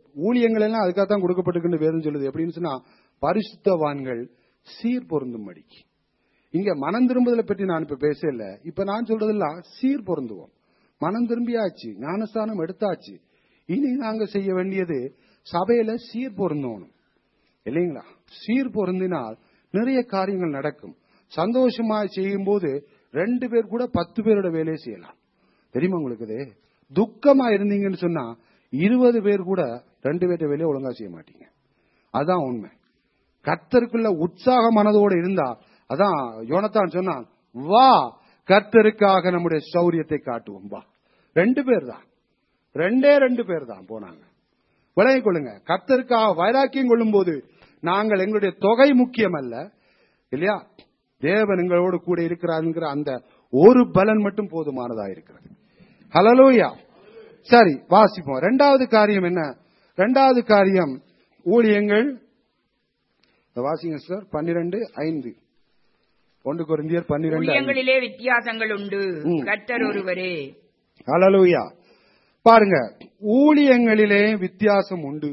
ஊழியங்கள் எல்லாம் அதுக்காக தான் கொடுக்கப்பட்டிருக்குன்னு வேதம் சொல்லுது எப்படின்னு சொன்னா பரிசுத்தவான்கள் சீர் பொருந்தும்படிக்கு இங்க மனம் திரும்புதலை பற்றி நான் இப்ப பேசல இப்ப நான் சொல்றதெல்லாம் சீர் பொருந்துவோம் மனம் திரும்பியாச்சு ஞானஸ்தானம் எடுத்தாச்சு இனி நாங்க செய்ய வேண்டியது சபையில சீர் பொருந்தணும் இல்லைங்களா சீர் பொருந்தினால் நிறைய காரியங்கள் நடக்கும் சந்தோஷமா செய்யும் போது ரெண்டு பேர் கூட பத்து பேரோட வேலையை செய்யலாம் தெரியுமா உங்களுக்கு இது துக்கமா இருந்தீங்கன்னு சொன்னா இருபது பேர் கூட ரெண்டு பேர்ட்ட வேலையை ஒழுங்கா செய்ய மாட்டீங்க அதான் உண்மை கர்த்தருக்குள்ள உற்சாக மனதோடு இருந்தா அதான் யோனத்தான் சொன்னான் வா கர்த்தருக்காக நம்முடைய சௌரியத்தை காட்டுவோம் வா ரெண்டு பேர் தான் ரெண்டே ரெண்டு பேர் தான் போனாங்க விலகிக் கொள்ளுங்க கர்த்தருக்காக வைராக்கியம் கொள்ளும் போது நாங்கள் எங்களுடைய தொகை முக்கியம் அல்ல இல்லையா தேவன் எங்களோடு கூட இருக்கிறாருங்கிற அந்த ஒரு பலன் மட்டும் போதுமானதா இருக்கிறது ஹலலோயா சரி வாசிப்போம் ரெண்டாவது காரியம் என்ன ரெண்டாவது காரியம் ஊழியங்கள் வாசிங்க சார் பன்னிரண்டு ஐந்து ஒன்று குருந்தியர் பன்னிரண்டு ஐந்து. ஊழியங்களிலே வித்தியாசங்கள் உண்டு ம். கர்த்தர் ஒருவரே ஹalleluya பாருங்க ஊழியங்களிலே வித்தியாசம் உண்டு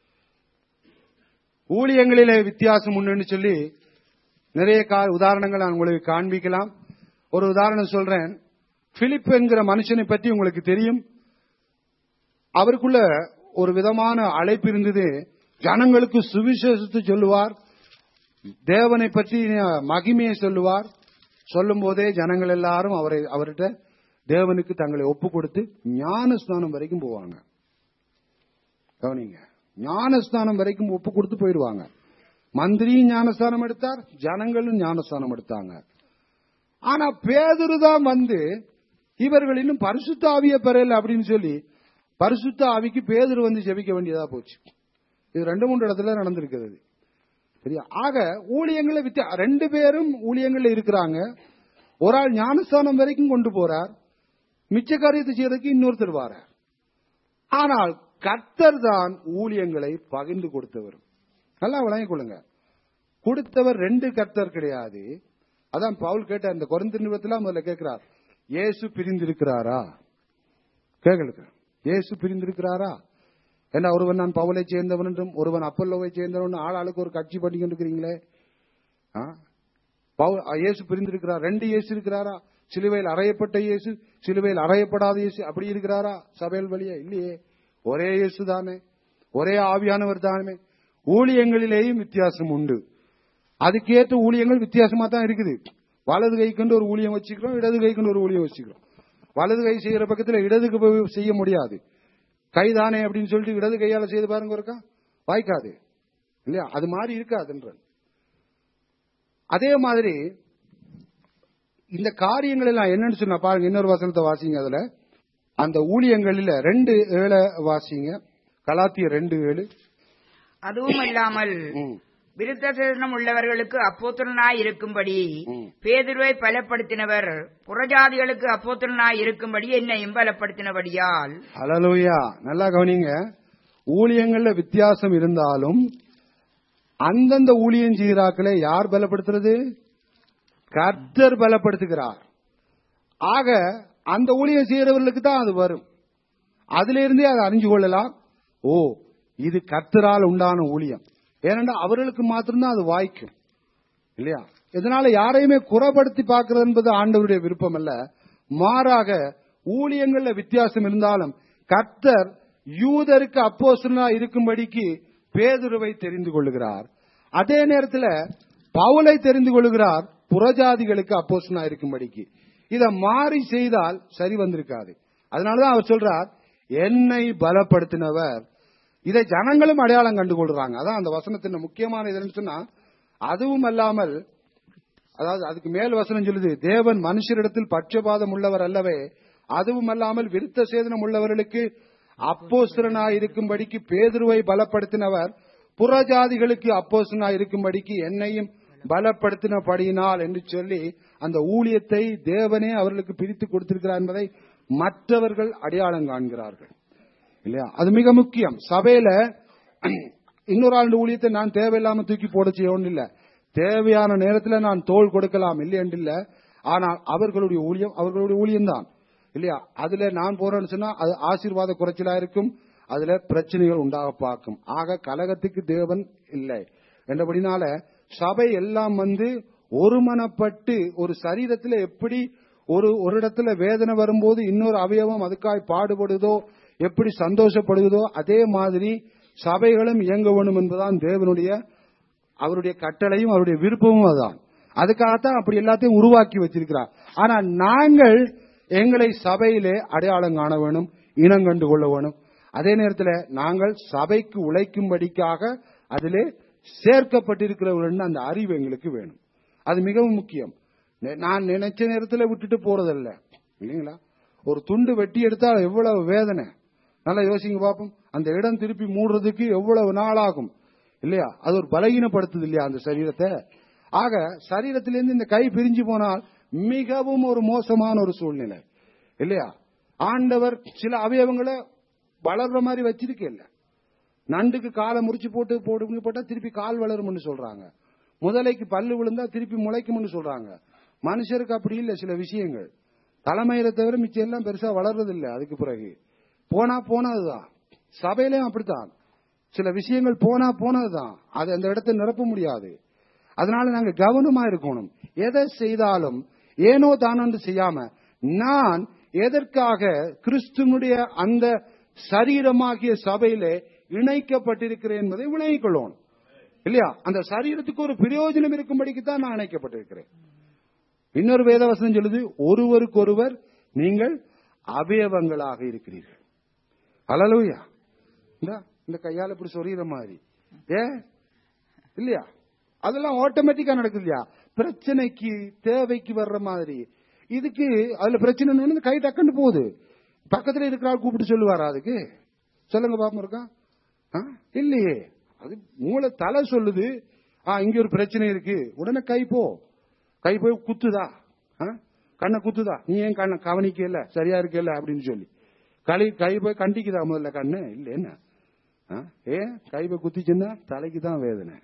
ஊழியங்களிலே வித்தியாசம் உண்டுன்னு சொல்லி நிறைய கா- உதாரணங்கள் நான் உங்களுக்கு காண்பிக்கலாம் ஒரு உதாரணம் சொல்றேன் பிலிப் என்கிற மனுஷனை பற்றி உங்களுக்கு தெரியும் அவருக்குள்ள ஒரு விதமான அழைப்பு இருந்தது ஜனங்களுக்கு சுவிசேஷத்தை சொல்லுவார் தேவனை பற்றி மகிமையை சொல்லுவார் சொல்லும் போதே ஜனங்கள் எல்லாரும் அவரை அவர்கிட்ட தேவனுக்கு தங்களை ஒப்பு கொடுத்து ஞானஸ்தானம் வரைக்கும் போவாங்க கவனிங்க ஞானஸ்தானம் வரைக்கும் ஒப்பு கொடுத்து போயிடுவாங்க மந்திரியும் ஞானஸ்தானம் எடுத்தார் ஜனங்களும் ஞானஸ்தானம் எடுத்தாங்க ஆனா பேதுரு தான் வந்து இவர்கள் இன்னும் பரிசுத்த ஆவிய பெறல அப்படின்னு சொல்லி பரிசுத்த ஆவிக்கு பேதுரு வந்து ஜெபிக்க வேண்டியதா போச்சு இது ரெண்டு மூன்று இடத்துல நடந்திருக்கிறது சரியா ஆக ஊழியங்களை வித்தியா ரெண்டு பேரும் ஊழியங்கள்ல இருக்கிறாங்க ஒரு ஆள் ஞானஸ்தானம் வரைக்கும் கொண்டு போறார் மிச்ச காரியத்தை செய்யறதுக்கு இன்னொருத்தர் வாரார் ஆனால் கர்த்தர் தான் ஊழியங்களை பகிர்ந்து கொடுத்தவர் நல்லா விளங்கிக் கொள்ளுங்க கொடுத்தவர் ரெண்டு கர்த்தர் கிடையாது அதான் பவுல் கேட்ட அந்த குறைந்த நிறுவத்துல முதல்ல கேட்கிறார் இயேசு பிரிந்திருக்கிறாரா கேட்கலுக்கு இயேசு பிரிந்திருக்கிறாரா என்ன ஒருவன் நான் பவுலை சேர்ந்தவன் என்றும் ஒருவன் அப்பல்லோவை சேர்ந்தவன் ஆள் ஆளுக்கு ஒரு கட்சி பண்ணிக்கிட்டு இருக்கிறீங்களே ஆ? பவுல் இயேசு பிரிந்திருக்கிறார் ரெண்டு இயேசு இருக்கிறாரா சிலுவையில் அறையப்பட்ட இயேசு சிலுவையில் அறையப்படாத இயேசு அப்படி இருக்கிறாரா சபையில் வழியா இல்லையே ஒரே இயேசு தானே ஒரே ஆவியானவர் தானே ஊழியங்களிலேயும் வித்தியாசம் உண்டு அதுக்கேற்ற ஊழியங்கள் வித்தியாசமா தான் இருக்குது வலது கை கொண்டு ஒரு ஊழியம் வச்சுக்கிறோம் இடது கை கொண்டு ஒரு ஊழியம் வச்சுக்கிறோம் வலது கை செய்யற பக்கத்துல இடதுக்கு போய் செய்ய முடியாது கைதானே அப்படின்னு சொல்லிட்டு இடது கையால செய்து பாருங்க இருக்கா வாய்க்காது இல்லையா அது மாதிரி இருக்காதுன்ற அதே மாதிரி இந்த காரியங்கள் எல்லாம் என்னன்னு சொன்னா பாருங்க இன்னொரு வசனத்தை வாசிங்க அதுல அந்த ஊழியங்களில ரெண்டு ஏழை வாசிங்க கலாத்திய ரெண்டு ஏழு அதுவும் இல்லாமல் ம், விருத்த சேதனம் உள்ளவர்களுக்கு அப்போத்தலனாய் இருக்கும்படி ம். பேதுருவை பலப்படுத்தினவர் புறஜாதிகளுக்கு அப்போத்தலனாய் இருக்கும்படி என்னையும் பலப்படுத்தினபடியால் ஹalleluya நல்லா கவனிங்க ஊழியங்கள்ல வித்தியாசம் இருந்தாலும் அந்தந்த ஊழியம் செய்கிறாக்களை யார் பலப்படுத்துறது கர்த்தர் பலப்படுத்துகிறார் ஆக அந்த ஊழியம் செய்கிறவர்களுக்கு தான் அது வரும் அதிலிருந்தே அதை அறிஞ்சு கொள்ளலாம் ஓ இது கர்த்தரால் உண்டான ஊழியம் ஏனென்றால் அவர்களுக்கு மாத்திரம்தான் அது வாய்க்கும் இல்லையா இதனால யாரையுமே குறைபடுத்தி பார்க்கிறது என்பது ஆண்டவருடைய விருப்பம் அல்ல மாறாக ஊழியங்கள்ல வித்தியாசம் இருந்தாலும் கர்த்தர் யூதருக்கு அப்போஸ்தலனா இருக்கும்படிக்கு பேதுருவை தெரிந்து கொள்ளுகிறார் அதே நேரத்தில் பவுலை தெரிந்து கொள்ளுகிறார் புறஜாதிகளுக்கு அப்போஸ்தலனா இருக்கும்படிக்கு இத மாறி செய்தால் சரி வந்திருக்காது அதனாலதான் அவர் சொல்றார் என்னை பலப்படுத்தினவர் இதை ஜனங்களும் அடையாளம் கண்டு கொள்றாங்க அதான் அந்த வசனத்தின் முக்கியமான இதுன்னு சொன்னா அதுவும் அல்லாமல் அதாவது அதுக்கு மேல் வசனம் சொல்லுது தேவன் மனுஷரிடத்தில் பட்சபாதம் உள்ளவர் அல்லவே அதுவும் அல்லாமல் விருத்த சேதனம் உள்ளவர்களுக்கு அப்போஸ்தலனாய் இருக்கும்படிக்கு பேதுருவை பலப்படுத்தினவர் புறஜாதிகளுக்கு அப்போஸ்தலனாய் இருக்கும்படிக்கு என்னையும் பலப்படுத்தினபடியினால் என்று சொல்லி அந்த ஊழியத்தை தேவனே அவர்களுக்கு பிரித்து கொடுத்திருக்கிறார் என்பதை மற்றவர்கள் அடையாளம் காண்கிறார்கள் இல்லையா அது மிக முக்கியம் சபையில இன்னொரு ஆண்டு ஊழியத்தை நான் தேவையில்லாம தூக்கி போட செய்யணும் இல்ல தேவையான நேரத்துல நான் தோல் கொடுக்கலாம் இல்லை என்று இல்ல ஆனால் அவர்களுடைய ஊழியம் அவர்களுடைய ஊழியம் தான் இல்லையா அதுல நான் போறேன்னு சொன்னா அது ஆசீர்வாத குறைச்சலா இருக்கும் அதுல பிரச்சனைகள் உண்டாக பார்க்கும் ஆக கலகத்துக்கு தேவன் இல்லை என்றபடினால சபை எல்லாம் வந்து ஒருமனப்பட்டு ஒரு சரீரத்துல எப்படி ஒரு ஒரு இடத்துல வேதனை வரும்போது இன்னொரு அவயவம் அதுக்காய் பாடுபடுதோ எப்படி சந்தோஷப்படுகிறதோ அதே மாதிரி சபைகளும் இயங்க வேணும் என்பதுதான் தேவனுடைய அவருடைய கட்டளையும் அவருடைய விருப்பமும் அதுதான் அதுக்காகத்தான் அப்படி எல்லாத்தையும் உருவாக்கி வச்சிருக்கிறார் ஆனா நாங்கள் எங்களை சபையிலே அடையாளம் காண வேணும் இனம் கண்டு கொள்ள வேணும் அதே நேரத்தில் நாங்கள் சபைக்கு உழைக்கும்படிக்காக அதிலே சேர்க்கப்பட்டிருக்கிறவர்கள் அந்த அறிவு எங்களுக்கு வேணும் அது மிகவும் முக்கியம் நெ- நான் நினைச்ச நேரத்தில் விட்டுட்டு போறதல்ல இல்லைங்களா ஒரு துண்டு வெட்டி எடுத்தா எவ்வளவு வேதனை நல்லா யோசிங்க பாப்போம் அந்த இடம் திருப்பி மூடுறதுக்கு எவ்வளவு நாள் ஆகும் இல்லையா அது ஒரு பலகீனப்படுத்துது இல்லையா அந்த சரீரத்தை ஆக சரீரத்திலிருந்து இந்த கை பிரிஞ்சு போனால் மிகவும் ஒரு மோசமான ஒரு சூழ்நிலை இல்லையா ஆண்டவர் சில அவயவங்களை வளர்ற மாதிரி வச்சிருக்க இல்ல நண்டுக்கு காலை முறிச்சு போட்டு போட்டு போட்டா திருப்பி கால் வளரும்னு சொல்றாங்க முதலைக்கு பல்லு விழுந்தா திருப்பி முளைக்கும்னு சொல்றாங்க மனுஷருக்கு அப்படி இல்ல சில விஷயங்கள் தலைமையில தவிர மிச்சம் எல்லாம் பெருசா வளர்றது இல்ல அதுக்கு பிறகு போனா போனதுதான் சபையிலயும் அப்படித்தான் சில விஷயங்கள் போனா போனதுதான் அது அந்த இடத்தை நிரப்ப முடியாது அதனால நாங்க கவனமா இருக்கணும் எதை செய்தாலும் ஏனோ தானொன்று செய்யாம நான் எதற்காக கிறிஸ்துவனுடைய அந்த சரீரமாகிய சபையிலே இணைக்கப்பட்டிருக்கிறேன் என்பதை விளங்கிக் கொள்ளணும் இல்லையா அந்த சரீரத்துக்கு ஒரு பிரயோஜனம் இருக்கும்படிக்கு தான் நான் இணைக்கப்பட்டிருக்கிறேன் இன்னொரு வேதவசனம் சொல்லுது ஒருவருக்கொருவர் நீங்கள் அவயவங்களாக இருக்கிறீர்கள் அலலூயா இந்த இந்த கையால இப்படி சொறிகிற மாதிரி ஏ இல்லையா அதெல்லாம் ஆட்டோமேட்டிக்கா நடக்குது இல்லையா பிரச்சனைக்கு தேவைக்கு வர்ற மாதிரி இதுக்கு அதுல பிரச்சனை ஒண்ணு, இந்த கை டக்குன்னு போகுது பக்கத்துல இருக்கிற ஆள் கூப்பிட்டு சொல்லுவாரா அதுக்கு சொல்லுங்க பாப்போம் இருக்கா ஆ? இல்லையே அது மூளை தலை சொல்லுது ஆ இங்க ஒரு பிரச்சனை இருக்கு உடனே கை போ கை போய் குத்துதா ஆ? கண்ணை குத்துதா நீ ஏன் கண்ணை கவனிக்கல சரியா இருக்கல அப்படின்னு சொல்லி களி கை போய் கண்டிக்குதா முதல்ல கண்ணு இல்ல என்ன ஆ? ஏன் கை போய் குத்திச்சுன்னா தலைக்கு தான் வேதனை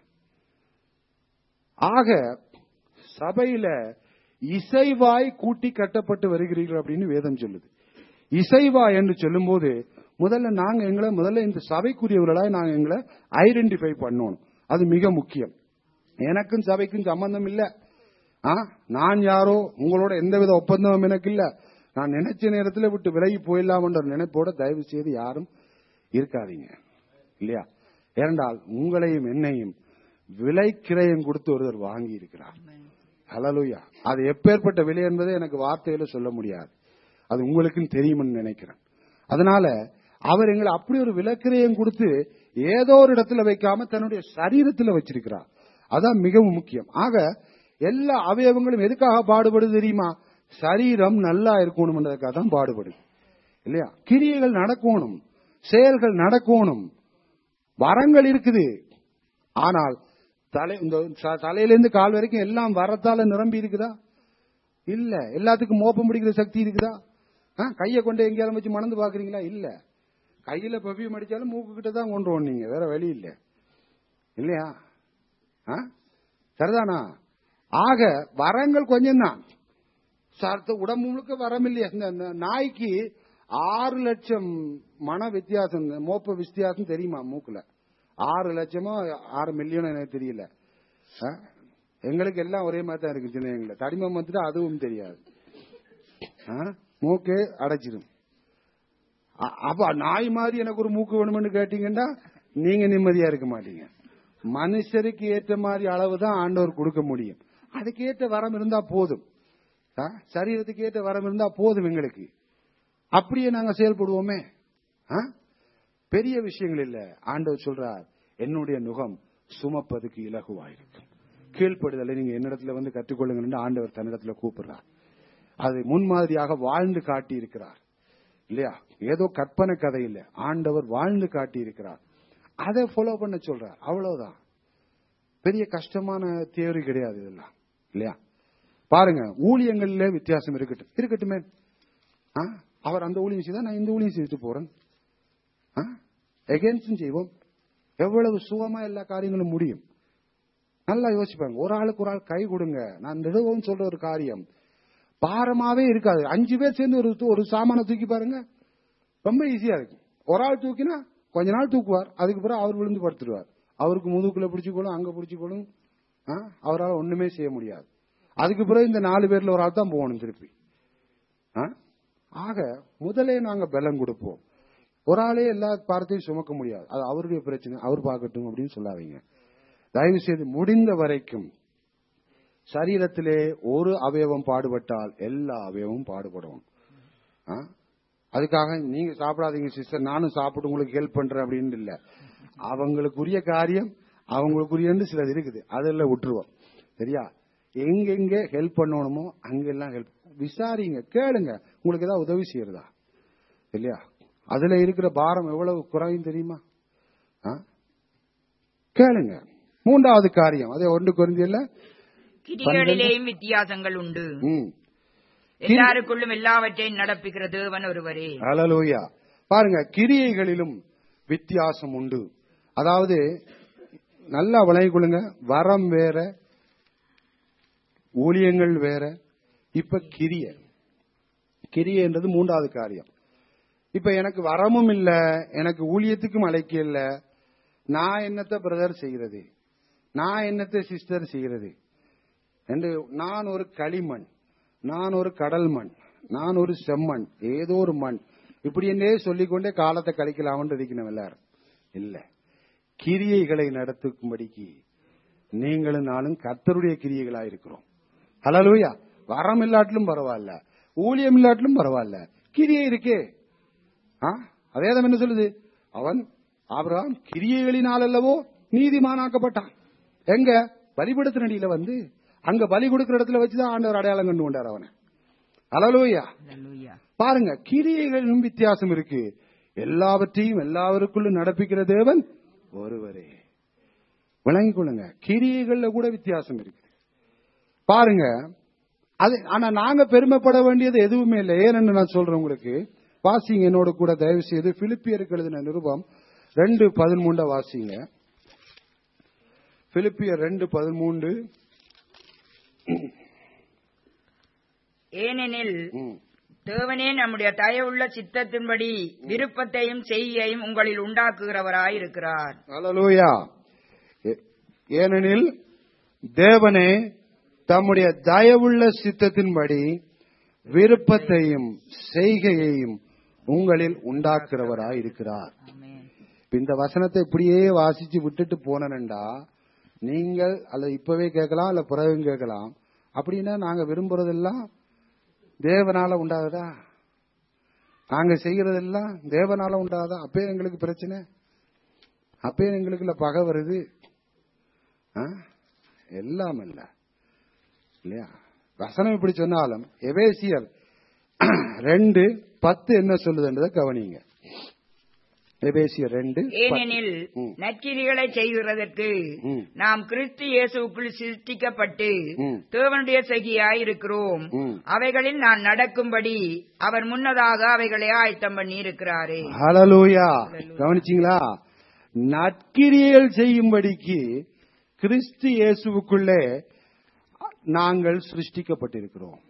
ஆக சபையில இசைவாய் கூட்டி கட்டப்பட்டு வருகிறீர்கள் அப்படின்னு வேதம் சொல்லுது இசைவாய் என்று சொல்லும்போது முதல்ல நாங்க எங்களை முதல்ல இந்த சபைக்குரியவர்களாய் நாங்க எங்களை ஐடென்டிஃபை பண்ணணும் அது மிக முக்கியம் எனக்கும் சபைக்கும் சம்பந்தம் இல்ல ஆ, நான் யாரோ உங்களோட எந்தவித ஒப்பந்தமும் எனக்கு இல்ல நான் நினைச்ச நேரத்தில் விட்டு விலகி போயிடலாம்ன்ற ஒரு நினைப்போட தயவு செய்து யாரும் இருக்காதீங்க இல்லையா ஏனென்றால் உங்களையும் என்னையும் விலை கிரயம் கொடுத்து ஒருவர் வாங்கி இருக்கிறார் ஹலலுயா அது எப்பேற்பட்ட விலை என்பதை எனக்கு வார்த்தையில சொல்ல முடியாது அது உங்களுக்கும் தெரியும்னு நினைக்கிறேன் அதனால அவர் எங்களை அப்படி ஒரு விலக்கிரயம் கொடுத்து ஏதோ ஒரு இடத்துல வைக்காம தன்னுடைய சரீரத்துல வச்சிருக்கிறார் அதான் மிகவும் முக்கியம் ஆக எல்லா அவயவங்களும் எதுக்காக பாடுபடுது தெரியுமா சரீரம் நல்லா இருக்கணும்ன்றதுக்காக தான் பாடுபடுது இல்லையா கிரியைகள் நடக்கணும் செயல்கள் நடக்கணும் வரங்கள் இருக்குது ஆனால் தலை இந்த ச- தலையிலிருந்து கால் வரைக்கும் எல்லாம் வரத்தால நிரம்பி இருக்குதா இல்ல எல்லாத்துக்கும் மோப்பம் பிடிக்கிற சக்தி இருக்குதா ஆ, கையை கொண்டு எங்கேயாலும் வச்சு மணந்து பாக்குறீங்களா இல்ல கையில பபியம் அடிச்சாலும் மூக்கு கிட்ட தான் கொண்டு வந்தீங்க வேற வழி இல்ல இல்லையா ஆ? சரிதானா ஆக வரங்கள் கொஞ்சம் தான் சார்த்த உடம்பு முழுக்க வரம் இல்லையா இந்த இந்த நாய்க்கு ஆறு லட்சம் மன வித்தியாசம் இந்த மோப்ப வித்தியாசம் தெரியுமா மூக்குல ஆறு லட்சமோ ஆறு மில்லியனோ எனக்கு தெரியல ஆ? எங்களுக்கு எல்லாம் ஒரே மாதிரி தான் இருக்கு சின்ன எங்களை தடிமம் வந்துட்டு அதுவும் தெரியாது ஆ? மூக்கு அடைச்சிடும் அ- அப்ப நாய் மாதிரி எனக்கு ஒரு மூக்கு வேணும்னு கேட்டீங்கன்னா நீங்க நிம்மதியா இருக்க மாட்டீங்க மனுஷருக்கு ஏற்ற மாதிரி அளவு தான் ஆண்டவர் கொடுக்க முடியும் அதுக்கு ஏற்ற வரம் இருந்தா போதும் ஆ? சரீரத்துக்கு ஏற்ற வரம் இருந்தா போதும் எங்களுக்கு அப்படியே நாங்க செயல்படுவோமே ஆ? பெரிய விஷயங்கள் இல்ல ஆண்டவர் சொல்றார் என்னுடைய நுகம் சுமப்பதுக்கு இலகுவாயிருக்கும் கீழ்ப்படுதலை நீங்க என்னிடத்துல வந்து கற்றுக்கொள்ளுங்க ஆண்டவர் தன்னிடத்துல கூப்பிடுறார் அது முன்மாதிரியாக வாழ்ந்து காட்டி இருக்கிறார் இல்லையா ஏதோ கற்பனை கதை இல்ல ஆண்டவர் வாழ்ந்து காட்டி இருக்கிறார் அதை ஃபாலோ பண்ண சொல்றார் அவ்வளவுதான் பெரிய கஷ்டமான தியரி கிடையாது இதெல்லாம் இல்லையா பாருங்க ஊழியங்கள்ல வித்தியாசம் இருக்கட்டும் இருக்கட்டுமே ஆ? அவர் அந்த ஊழியம் செய்தா நான் இந்த ஊழியம் செய்துட்டு போறேன் எகேன்ஸ்டும் செய்வோம் எவ்வளவு சுகமா எல்லா காரியங்களும் முடியும் நல்லா யோசிப்பாங்க ஒரு ஆளுக்கு ஒரு ஆள் கை கொடுங்க நான் நெடுவும் சொல்ற ஒரு காரியம் பாரமாவே இருக்காது அஞ்சு பேர் சேர்ந்து ஒரு ஒரு சாமானை தூக்கி பாருங்க ரொம்ப ஈஸியா இருக்கும் ஒரு ஆள் தூக்கினா கொஞ்ச நாள் தூக்குவார் அதுக்கு பிறகு அவர் விழுந்து படுத்துருவார் அவருக்கு முதுகுல பிடிச்சிக்கொள்ளும் அங்க பிடிச்சிக்கொள்ளும் ஆ, அவரால் ஒண்ணுமே செய்ய முடியாது அதுக்கு பிறகு இந்த நாலு பேர்ல ஒரு ஆள் தான் போகணும் திருப்பி ஆ? ஆக முதலே நாங்க பலம் கொடுப்போம் ஒரு ஆளே எல்லா பாரத்தையும் சுமக்க முடியாது அது அவருடைய பிரச்சனை அவர் பார்க்கட்டும் அப்படின்னு சொல்லாதீங்க தயவு செய்து முடிந்த வரைக்கும் சரீரத்திலே ஒரு அவயவம் பாடுபட்டால் எல்லா அவயவமும் பாடுபடும் ஆ? அதுக்காக நீங்க சாப்பிடாதீங்க சிஸ்டர் நானும் சாப்பிட்டு உங்களுக்கு ஹெல்ப் பண்றேன் அப்படின்னு இல்ல அவங்களுக்குரிய காரியம் அவங்களுக்குரியன்னு சிலது இருக்குது அதெல்லாம் விட்டுருவோம் சரியா எங்கெங்க ஹெல்ப் பண்ணணுமோ அங்கெல்லாம் ஹெல்ப் விசாரிங்க கேளுங்க உங்களுக்கு ஏதாவது உதவி செய்யறதா இல்லையா அதுல இருக்கிற பாரம் எவ்வளவு குறையும் தெரியுமா ஆ? கேளுங்க மூன்றாவது காரியம் அதே ஒன்று குறைந்தியல்ல கிரிகளிலேயும் வித்தியாசங்கள் உண்டு ம் எல்லாருக்குள்ளும் எல்லாவற்றையும் நடப்பிக்கிற தேவன் ஒருவரே ஹalleluya பாருங்க கிரியைகளிலும் வித்தியாசம் உண்டு அதாவது நல்லா விளங்கிக் கொள்ளுங்க வரம் வேற ஊழியங்கள் வேற இப்ப கிரிய கிரியைன்றது மூன்றாவது காரியம் இப்ப எனக்கு வரமும் இல்ல எனக்கு ஊழியத்துக்கும் அழைக்க இல்ல நான் என்னத்த பிரதர் செய்கிறது நான் என்னத்த சிஸ்டர் செய்கிறது என்று நான் ஒரு களிமண் நான் ஒரு கடல் மண் நான் ஒரு செம்மண் ஏதோ ஒரு மண் இப்படி என்னே சொல்லிக்கொண்டே காலத்தை கழிக்கலாம்னு இருக்கணும் எல்லாரும் இல்ல கிரியைகளை நடத்துக்கும்படிக்கு நீங்களும் நானும் கர்த்தருடைய கிரியைகளா இருக்கிறோம் ஹalleluya வரம் இல்லாட்டிலும் பரவாயில்ல ஊழியம் இல்லாட்டிலும் பரவாயில்ல கிரியை இருக்கே ஆ? வேதம் என்ன சொல்லுது அவன் ஆபிரகாம் கிரியைகளினால் அல்லவோ நீதிமானாக்கப்பட்டான் எங்க பலிபடுத்த நடியில வந்து அங்க பலி கொடுக்கிற இடத்துல வச்சுதான் ஆண்டவர் அடையாளம் கண்டு கொண்டார் அவனை அலலூயா அல்லேலூயா. பாருங்க கிரியைகளிலும் வித்தியாசம் இருக்கு எல்லாவற்றையும் எல்லாருக்குள்ளும் நடப்பிக்கிற தேவன் ஒருவரே விளங்கிக் கொள்ளுங்க கிரியைகள்ல கூட வித்தியாசம் இருக்கு பாருங்க அது ஆனா நாங்க பெருமைப்பட வேண்டியது எதுவுமே இல்லை ஏன்னு நான் சொல்றேன் உங்களுக்கு வாசிங்க என்னோட கூட தயவு செய்து பிலிப்பியருக்கு எழுதின நிருபம் ரெண்டு பதிமூண்ட வாசிங்க பிலிப்பியர் ரெண்டு பதிமூன்று ஏனெனில் ம். தேவனே நம்முடைய தயவுள்ள சித்தத்தின்படி விருப்பத்தையும் செய்யையும் உங்களில் உண்டாக்குகிறவராயிருக்கிறார் ஹalleluya ஏ- ஏனெனில் தேவனே தம்முடைய தயவுள்ள சித்தத்தின்படி விருப்பத்தையும் செய்கையையும் உங்களில் உண்டாக்குறவராய் இருக்கிறார் ஆமென். இப்ப இந்த வசனத்தை இப்படியே வாசிச்சு விட்டுட்டு போனேன்டா நீங்கள் அல்லது இப்பவே கேட்கலாம் அல்ல பிறகும் கேட்கலாம் அப்படின்னா நாங்க விரும்புறதெல்லாம் தேவனால உண்டாகுதா நாங்க செய்யறதெல்லாம் தேவனால உண்டாகுதா அப்பே எங்களுக்கு பிரச்சனை அப்பே எங்களுக்குள்ள பகை வருது ஆ? எல்லாம் இல்ல இல்லையா வசனம் இப்படி சொன்னாலும் எபேசியர் ரெண்டு பத்து என்ன சொல்லுதுன்றதை கவனிங்க எபேசியர் ரெண்டு பத்து. ஏனெனில் ம். நற்கிரிகளை செய்கிறதற்கு ம். நாம் கிறிஸ்து இயேசுக்குள் சிருஷ்டிக்கப்பட்டு ம். தேவனுடைய சகியாய் இருக்கிறோம் ம். அவைகளில் நான் நடக்கும்படி அவர் முன்னதாக அவைகளை ஆயத்தம் பண்ணி இருக்கிறாரே ஹalleluya கவனிச்சீங்களா நற்கிரியல் செய்யும்படிக்கு கிறிஸ்து இயேசுவுக்குள்ளே நாங்கள் சிருஷ்டிக்கப்பட்டிருக்கிறோம்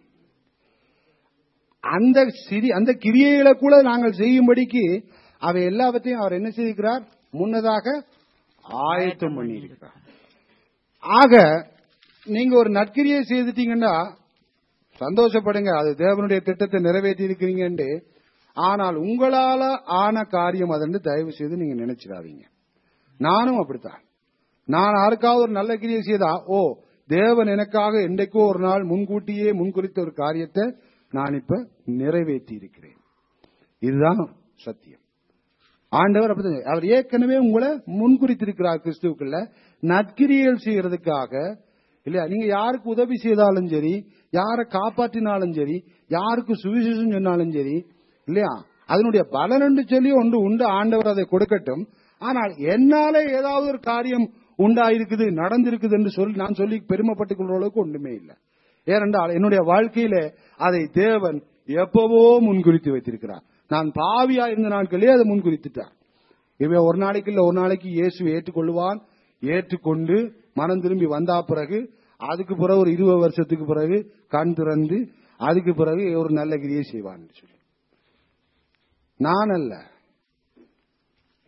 அந்த சிறி அந்த கிரியைகளை கூட நாங்கள் செய்யும்படிக்கு அவை எல்லாவற்றையும் அவர் என்ன செய்திருக்கிறார் முன்னதாக ஆயத்தம் பண்ணியிருக்கிறார் ஆக நீங்க ஒரு நற்கிரியை செய்துட்டீங்கன்னா சந்தோஷப்படுங்க அது தேவனுடைய திட்டத்தை நிறைவேற்றி இருக்கிறீங்கன்னு ஆனால் உங்களால ஆன காரியம் அதென்று தயவு செய்து நீங்க நினைச்சிடாதீங்க நானும் அப்படித்தான் நான் யாருக்காவது ஒரு நல்ல கிரியை செய்தா ஓ தேவன் எனக்காக என்றைக்கோ ஒரு நாள் முன்கூட்டியே முன்குறித்த ஒரு காரியத்தை நான் இப்ப நிறைவேற்றி இருக்கிறேன் இதுதான் சத்தியம் ஆண்டவர் அப்படி அவர் ஏற்கனவே உங்களை முன்குறித்திருக்கிறார் கிறிஸ்துவுக்குள்ள நற்கிரியல் செய்யறதுக்காக இல்லையா நீங்க யாருக்கு உதவி செய்தாலும் சரி யாரை காப்பாற்றினாலும் சரி யாருக்கு சுவிசேஷம் சொன்னாலும் சரி இல்லையா அதனுடைய பலன் என்று சொல்லி ஒன்று உண்டு ஆண்டவர் அதை கொடுக்கட்டும் ஆனால் என்னால ஏதாவது ஒரு காரியம் உண்டாயிருக்குது நடந்திருக்குது என்று சொல்லி நான் சொல்லி பெருமைப்பட்டுக் கொள்ற அளவுக்கு ஒன்றுமே இல்லை ஏனென்றால் என்னுடைய வாழ்க்கையில அதை தேவன் எப்பவோ முன்குறித்து வைத்திருக்கிறார் நான் பாவியா இருந்த நாட்களே அதை முன்குறித்துட்டார் இவன் ஒரு நாளைக்கு இல்ல ஒரு நாளைக்கு இயேசு ஏற்றுக்கொள்வான் ஏற்றுக்கொண்டு மனம் திரும்பி வந்தா பிறகு அதுக்கு பிறகு ஒரு இருபது வருஷத்துக்கு பிறகு கண் திறந்து அதுக்கு பிறகு ஒரு நல்ல கிரியை செய்வான் சொல்லி நான் அல்ல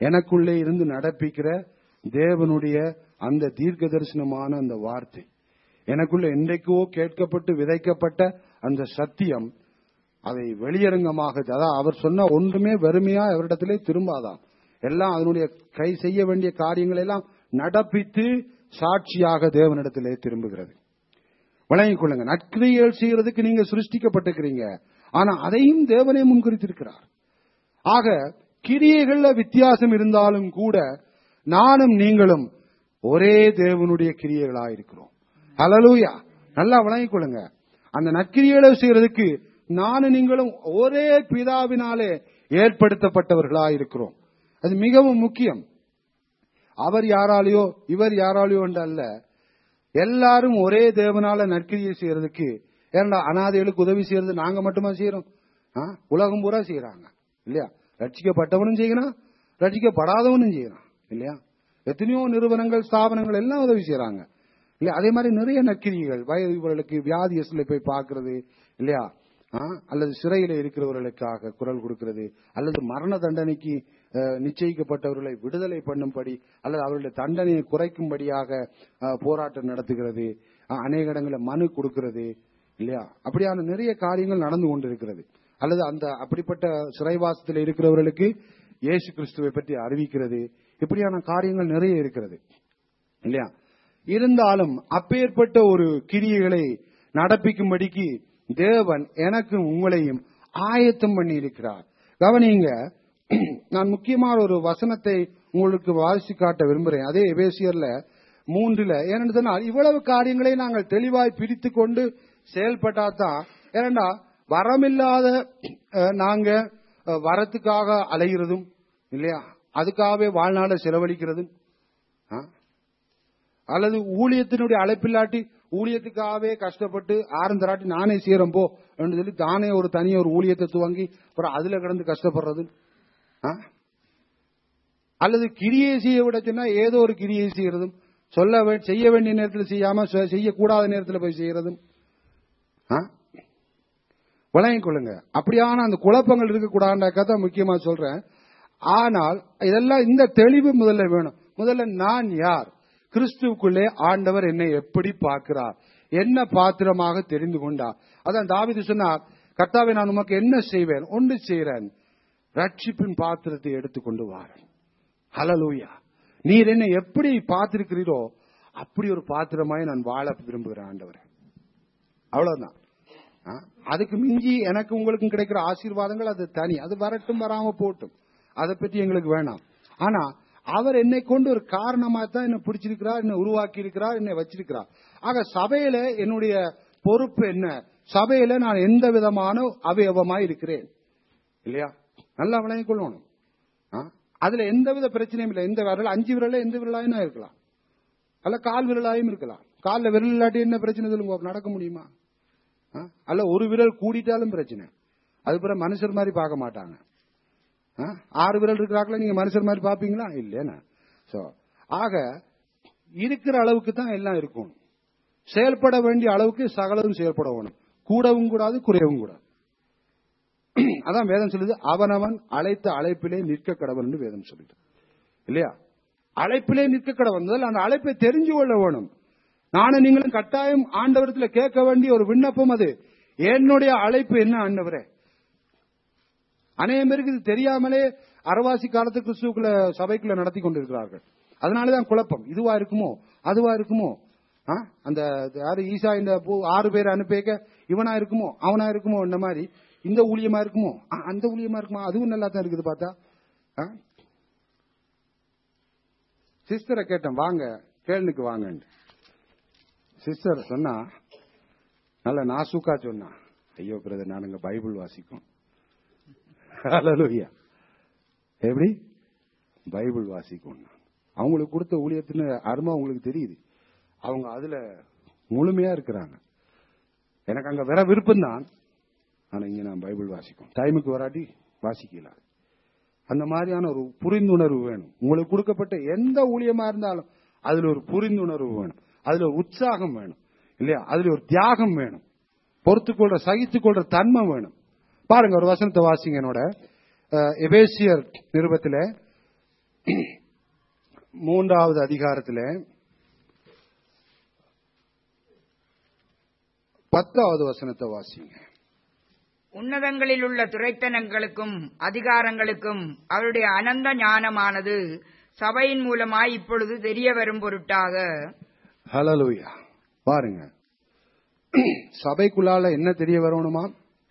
எனக்குள்ளே இருந்து நடப்பிக்கிற தேவனுடைய அந்த தீர்க்க தரிசனமான அந்த வார்த்தை எனக்குள்ள என்றைக்கோ கேட்கப்பட்டு விதைக்கப்பட்ட அந்த சத்தியம் அதை வெளியரங்கமாக அதாவது அவர் சொன்ன ஒன்றுமே வெறுமையா அவரிடத்திலே திரும்பாதாம் எல்லாம் அதனுடைய கை செய்ய வேண்டிய காரியங்களை எல்லாம் நடப்பித்து சாட்சியாக தேவனிடத்திலே திரும்புகிறது வழங்கிக் கொள்ளுங்க நற்கிரியல் செய்யறதுக்கு நீங்க சிருஷ்டிக்கப்பட்டிருக்கிறீங்க ஆனா அதையும் தேவனே முன்குறித்திருக்கிறார் ஆக கிரியைகள்ல வித்தியாசம் இருந்தாலும் கூட நானும் நீங்களும் ஒரே தேவனுடைய கிரியைகளா இருக்கிறோம் ஹalleluya நல்லா வழங்கிக் கொள்ளுங்க அந்த நற்கிரியைகளை செய்யறதுக்கு நானும் நீங்களும் ஒரே பிதாவினாலே ஏற்படுத்தப்பட்டவர்களா இருக்கிறோம் அது மிகவும் முக்கியம் அவர் யாராலேயோ இவர் யாராலேயோ என்று அல்ல எல்லாரும் ஒரே தேவனால நற்கிரியை செய்யறதுக்கு ஏன்டா அனாதைகளுக்கு உதவி செய்யறது நாங்க மட்டுமா செய்யறோம் ஆ? உலகம் பூரா செய்யறாங்க இல்லையா ரட்சிக்கப்பட்டவனும் செய்யறான் ரட்சிக்கப்படாதவனும் செய்யறான் இல்லையா எத்தனையோ நிறுவனங்கள் ஸ்தாபனங்கள் எல்லாம் உதவி செய்யறாங்க இல்லையா அதே மாதிரி நிறைய நற்கிரிகள் வயதுகளுக்கு வியாதியஸ்ல போய் பார்க்கிறது இல்லையா ஆ? அல்லது சிறையில இருக்கிறவர்களுக்காக குரல் கொடுக்கிறது அல்லது மரண தண்டனைக்கு அஹ், நிச்சயிக்கப்பட்டவர்களை விடுதலை பண்ணும்படி அல்லது அவர்களுடைய தண்டனையை குறைக்கும்படியாக அஹ், போராட்டம் நடத்துகிறது அஹ், அநேக இடங்களில் மனு கொடுக்கிறது இல்லையா அப்படியான நிறைய காரியங்கள் நடந்து கொண்டிருக்கிறது அல்லது அந்த அப்படிப்பட்ட சிறைவாசத்தில் இருக்கிறவர்களுக்கு இயேசு கிறிஸ்துவை பற்றி அறிவிக்கிறது இப்படியான காரியங்கள் நிறைய இருக்கிறது இல்லையா இருந்தாலும் அப்பேற்பட்ட ஒரு கிரியைகளை நடப்பிக்கும்படிக்கு தேவன் எனக்கும் உங்களையும் ஆயத்தம் பண்ணி இருக்கிறார் கவனிங்க நான் முக்கியமான ஒரு வசனத்தை உங்களுக்கு வாசித்து காட்ட விரும்புகிறேன் அதே எபேசியர்ல மூன்றுல ஏனென்று சொன்னால் இவ்வளவு காரியங்களை நாங்கள் தெளிவாய் பிரித்து கொண்டு செயல்பட்டாதான் ஏனென்றா வரமில்லாத அஹ், நாங்க அஹ், வரத்துக்காக அலைகிறதும் இல்லையா அதுக்காகவே வாழ்நாளை செலவழிக்கிறதும் ஆ? அல்லது ஊழியத்தினுடைய அழைப்பில்லாட்டி ஊழியத்துக்காகவே கஷ்டப்பட்டு ஆரந்தராட்டி நானே செய்யறேன் போ என்று சொல்லி தானே ஒரு தனி ஒரு ஊழியத்தை துவங்கி அப்புறம் அதுல கிடந்து கஷ்டப்படுறது ஆ? அல்லது கிரியை செய்ய விட சொன்னா ஏதோ ஒரு கிரியை செய்யறதும் சொல்ல வே- செய்ய வேண்டிய நேரத்தில் செய்யாம செ- செய்யக்கூடாத நேரத்தில் போய் செய்யறதும் ஆ? விளங்கிக் கொள்ளுங்க அப்படியான அந்த குழப்பங்கள் இருக்கக்கூடாதுன்றக்கா தான் முக்கியமா சொல்றேன் ஆனால் இதெல்லாம் இந்த தெளிவு முதல்ல வேணும் முதல்ல நான் யார் கிறிஸ்துவுக்குள்ளே ஆண்டவர் என்னை எப்படி பார்க்கிறார் என்ன பாத்திரமாக தெரிந்து கொண்டார் அதான் தாவீது சொன்னார் கர்த்தாவே நான் உமக்கு என்ன செய்வேன் ஒன்று செய்கிறேன் ரட்சிப்பின் பாத்திரத்தை எடுத்துக்கொண்டு வாரேன் ஹலலூயா நீர் என்னை எப்படி பார்த்திருக்கிறீரோ அப்படி ஒரு பாத்திரமாய் நான் வாழ விரும்புகிறேன் ஆண்டவரே அவ்வளவுதான் ஆ? அதுக்கு மிஞ்சி எனக்கு உங்களுக்கும் கிடைக்கிற ஆசீர்வாதங்கள் அது தனி அது வரட்டும் வராம போட்டும் அதை பற்றி எங்களுக்கு வேணாம் ஆனா அவர் என்னை கொண்டு ஒரு காரணமா தான் என்ன பிடிச்சிருக்கிறார் என்னை உருவாக்கி இருக்கிறார் என்னை வச்சிருக்கிறார் ஆக சபையில என்னுடைய பொறுப்பு என்ன சபையில நான் எந்த விதமான அவயவமாய் இருக்கிறேன் இல்லையா நல்லா விளங்கிக் கொள்ளணும் ஆ? அதுல எந்தவித பிரச்சனையும் இல்லை எந்த விரல் அஞ்சு விரல எந்த விரலாயும் நான் இருக்கலாம் அல்ல கால் விரலாயும் இருக்கலாம் கால்ல விரல் இல்லாட்டி என்ன பிரச்சனை சொல்லுங்க நடக்க முடியுமா ஆ? அல்ல ஒரு விரல் கூடிட்டாலும் பிரச்சனை அது பிறகு மனுஷர் மாதிரி பார்க்க மாட்டாங்க ஆ? ஆறு விரல் இருக்கிறாங்களா நீங்க மனுஷர் மாதிரி பாப்பீங்களா இல்லையா சோ ஆக இருக்கிற அளவுக்கு தான் எல்லாம் இருக்கும் செயல்பட வேண்டிய அளவுக்கு சகலதும் செயல்பட வேணும் கூடவும் கூடாது குறையவும் கூடாது அதான் வேதம் சொல்லுது அவனவன் அழைத்த அழைப்பிலே நிற்க கடவன் என்று வேதம் சொல்லுது இல்லையா அழைப்பிலே நிற்க கடவன் முதல்ல அந்த அழைப்பை தெரிஞ்சு கொள்ள வேணும் நானும் நீங்களும் கட்டாயம் ஆண்டவரத்துல கேட்க வேண்டிய ஒரு விண்ணப்பம் அது என்னுடைய அழைப்பு என்ன ஆண்டவரே அநேக பேருக்கு இது தெரியாமலே அரவாசி காலத்து கிறிஸ்துக்குள்ள சபைக்குள்ள நடத்தி கொண்டிருக்கிறார்கள் அதனாலதான் குழப்பம் இதுவா இருக்குமோ அதுவா இருக்குமோ ஆ? அந்த யாரு ஈசா இந்த பூ- ஆறு பேர் அனுப்பிக்க இவனா இருக்குமோ அவனா இருக்குமோ இந்த மாதிரி இந்த ஊழியமா இருக்குமோ ஆ, அந்த ஊழியமா இருக்குமா அதுவும் நல்லா தான் இருக்குது பார்த்தா ஆ? சிஸ்டரை கேட்டேன் வாங்க கேள்னுக்கு வாங்க சிஸ்டர் சொன்னா நல்ல நாசூக்கா சொன்னா ஐயோ பிரதர் நானுங்க பைபிள் வாசிக்கும் ஹalleluya எப்படி பைபிள் வாசிக்கும் அவங்களுக்கு கொடுத்த ஊழியத்தின் அருமை அவங்களுக்கு தெரியுது அவங்க அதுல முழுமையா இருக்கிறாங்க எனக்கு அங்க வேற விருப்பம் தான் ஆனா இங்க நான் பைபிள் வாசிக்கும் டைமுக்கு வராட்டி வாசிக்கல அந்த மாதிரியான ஒரு புரிந்துணர்வு வேணும் உங்களுக்கு கொடுக்கப்பட்ட எந்த ஊழியமா இருந்தாலும் அதுல ஒரு புரிந்துணர்வு வேணும் அதுல ஒரு உற்சாகம் வேணும் இல்லையா அதுல ஒரு தியாகம் வேணும் பொறுத்துக்கொள்ற சகித்துக்கொள்ற தன்மை வேணும் பாருங்க ஒரு வசனத்தை வாசிங்க என்னோட அஹ், எபேசியர் நிருபத்துல மூன்றாவது அதிகாரத்திலே பத்தாவது வசனத்தை வாசிங்க உன்னதங்களில் உள்ள துரைத்தனங்களுக்கும் அதிகாரங்களுக்கும் அவருடைய அனந்த ஞானமானது சபையின் மூலமாய் இப்பொழுது தெரிய வரும் பொருட்டாக ஹலலூயா பாருங்க சபைக்குள்ளால என்ன தெரிய வரணுமா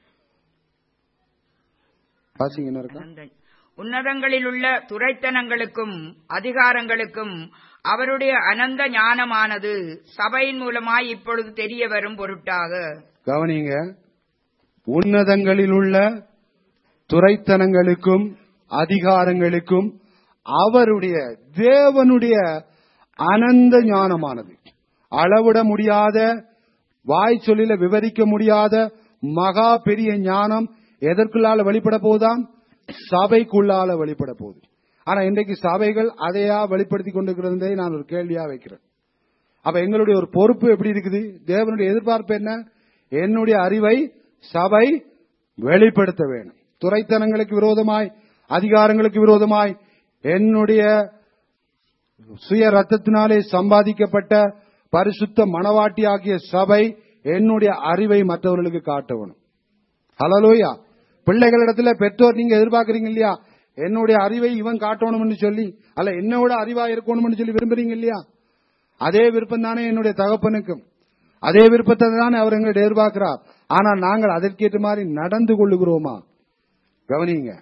வாசிங்க என்ன இருக்கா அனந்த- உன்னதங்களில் உள்ள துரைத்தனங்களுக்கும் அதிகாரங்களுக்கும் அவருடைய அனந்த ஞானமானது சபையின் மூலமாய் இப்பொழுது தெரிய வரும் பொருட்டாக கவனிங்க உன்னதங்களில் உள்ள துரைத்தனங்களுக்கும் அதிகாரங்களுக்கும் அவருடைய தேவனுடைய அனந்த ஞானமானது அளவிட முடியாத வாய் சொல்லில விவரிக்க முடியாத மகா பெரிய ஞானம் எதற்குள்ளால வெளிப்பட போகுதாம் சபைக்குள்ளால வெளிப்பட போகுது ஆனா இன்றைக்கு சபைகள் அதையா வெளிப்படுத்தி கொண்டிருக்கிறதை நான் ஒரு கேள்வியா வைக்கிறேன் அப்ப எங்களுடைய ஒரு பொறுப்பு எப்படி இருக்குது தேவனுடைய எதிர்பார்ப்பு என்ன என்னுடைய அறிவை சபை வெளிப்படுத்த வேண்டும் துறைத்தனங்களுக்கு விரோதமாய் அதிகாரங்களுக்கு விரோதமாய் என்னுடைய சுய ரத்தத்தினாலே சம்பாதிக்கப்பட்ட பரிசுத்த மணவாட்டியாகிய சபை என்னுடைய அறிவை மற்றவர்களுக்கு காட்டணும் ஹலலோயா பிள்ளைகளிடத்துல பெற்றோர் நீங்க எதிர்பார்க்கறீங்க இல்லையா என்னுடைய அறிவை இவன் காட்டணும்னு சொல்லி அல்ல என்னோட அறிவா இருக்கணும்னு சொல்லி விரும்புறீங்க இல்லையா அதே விருப்பம் தானே என்னுடைய தகப்பனுக்கும் அதே விருப்பத்தை தானே அவர் எங்களை எதிர்பார்க்கிறார் ஆனால் நாங்கள் அதற்கேற்ற மாதிரி நடந்து கொள்ளுகிறோமா கவனிங்க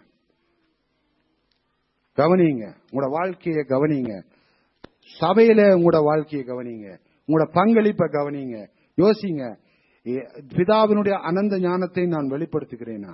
கவனிங்க உங்களோட வாழ்க்கையை கவனிங்க சபையில உங்களோட வாழ்க்கையை கவனிங்க உங்களோட பங்களிப்பை கவனிங்க யோசிங்க ஏ- பிதாவினுடைய அனந்த ஞானத்தை நான் வெளிப்படுத்துகிறேனா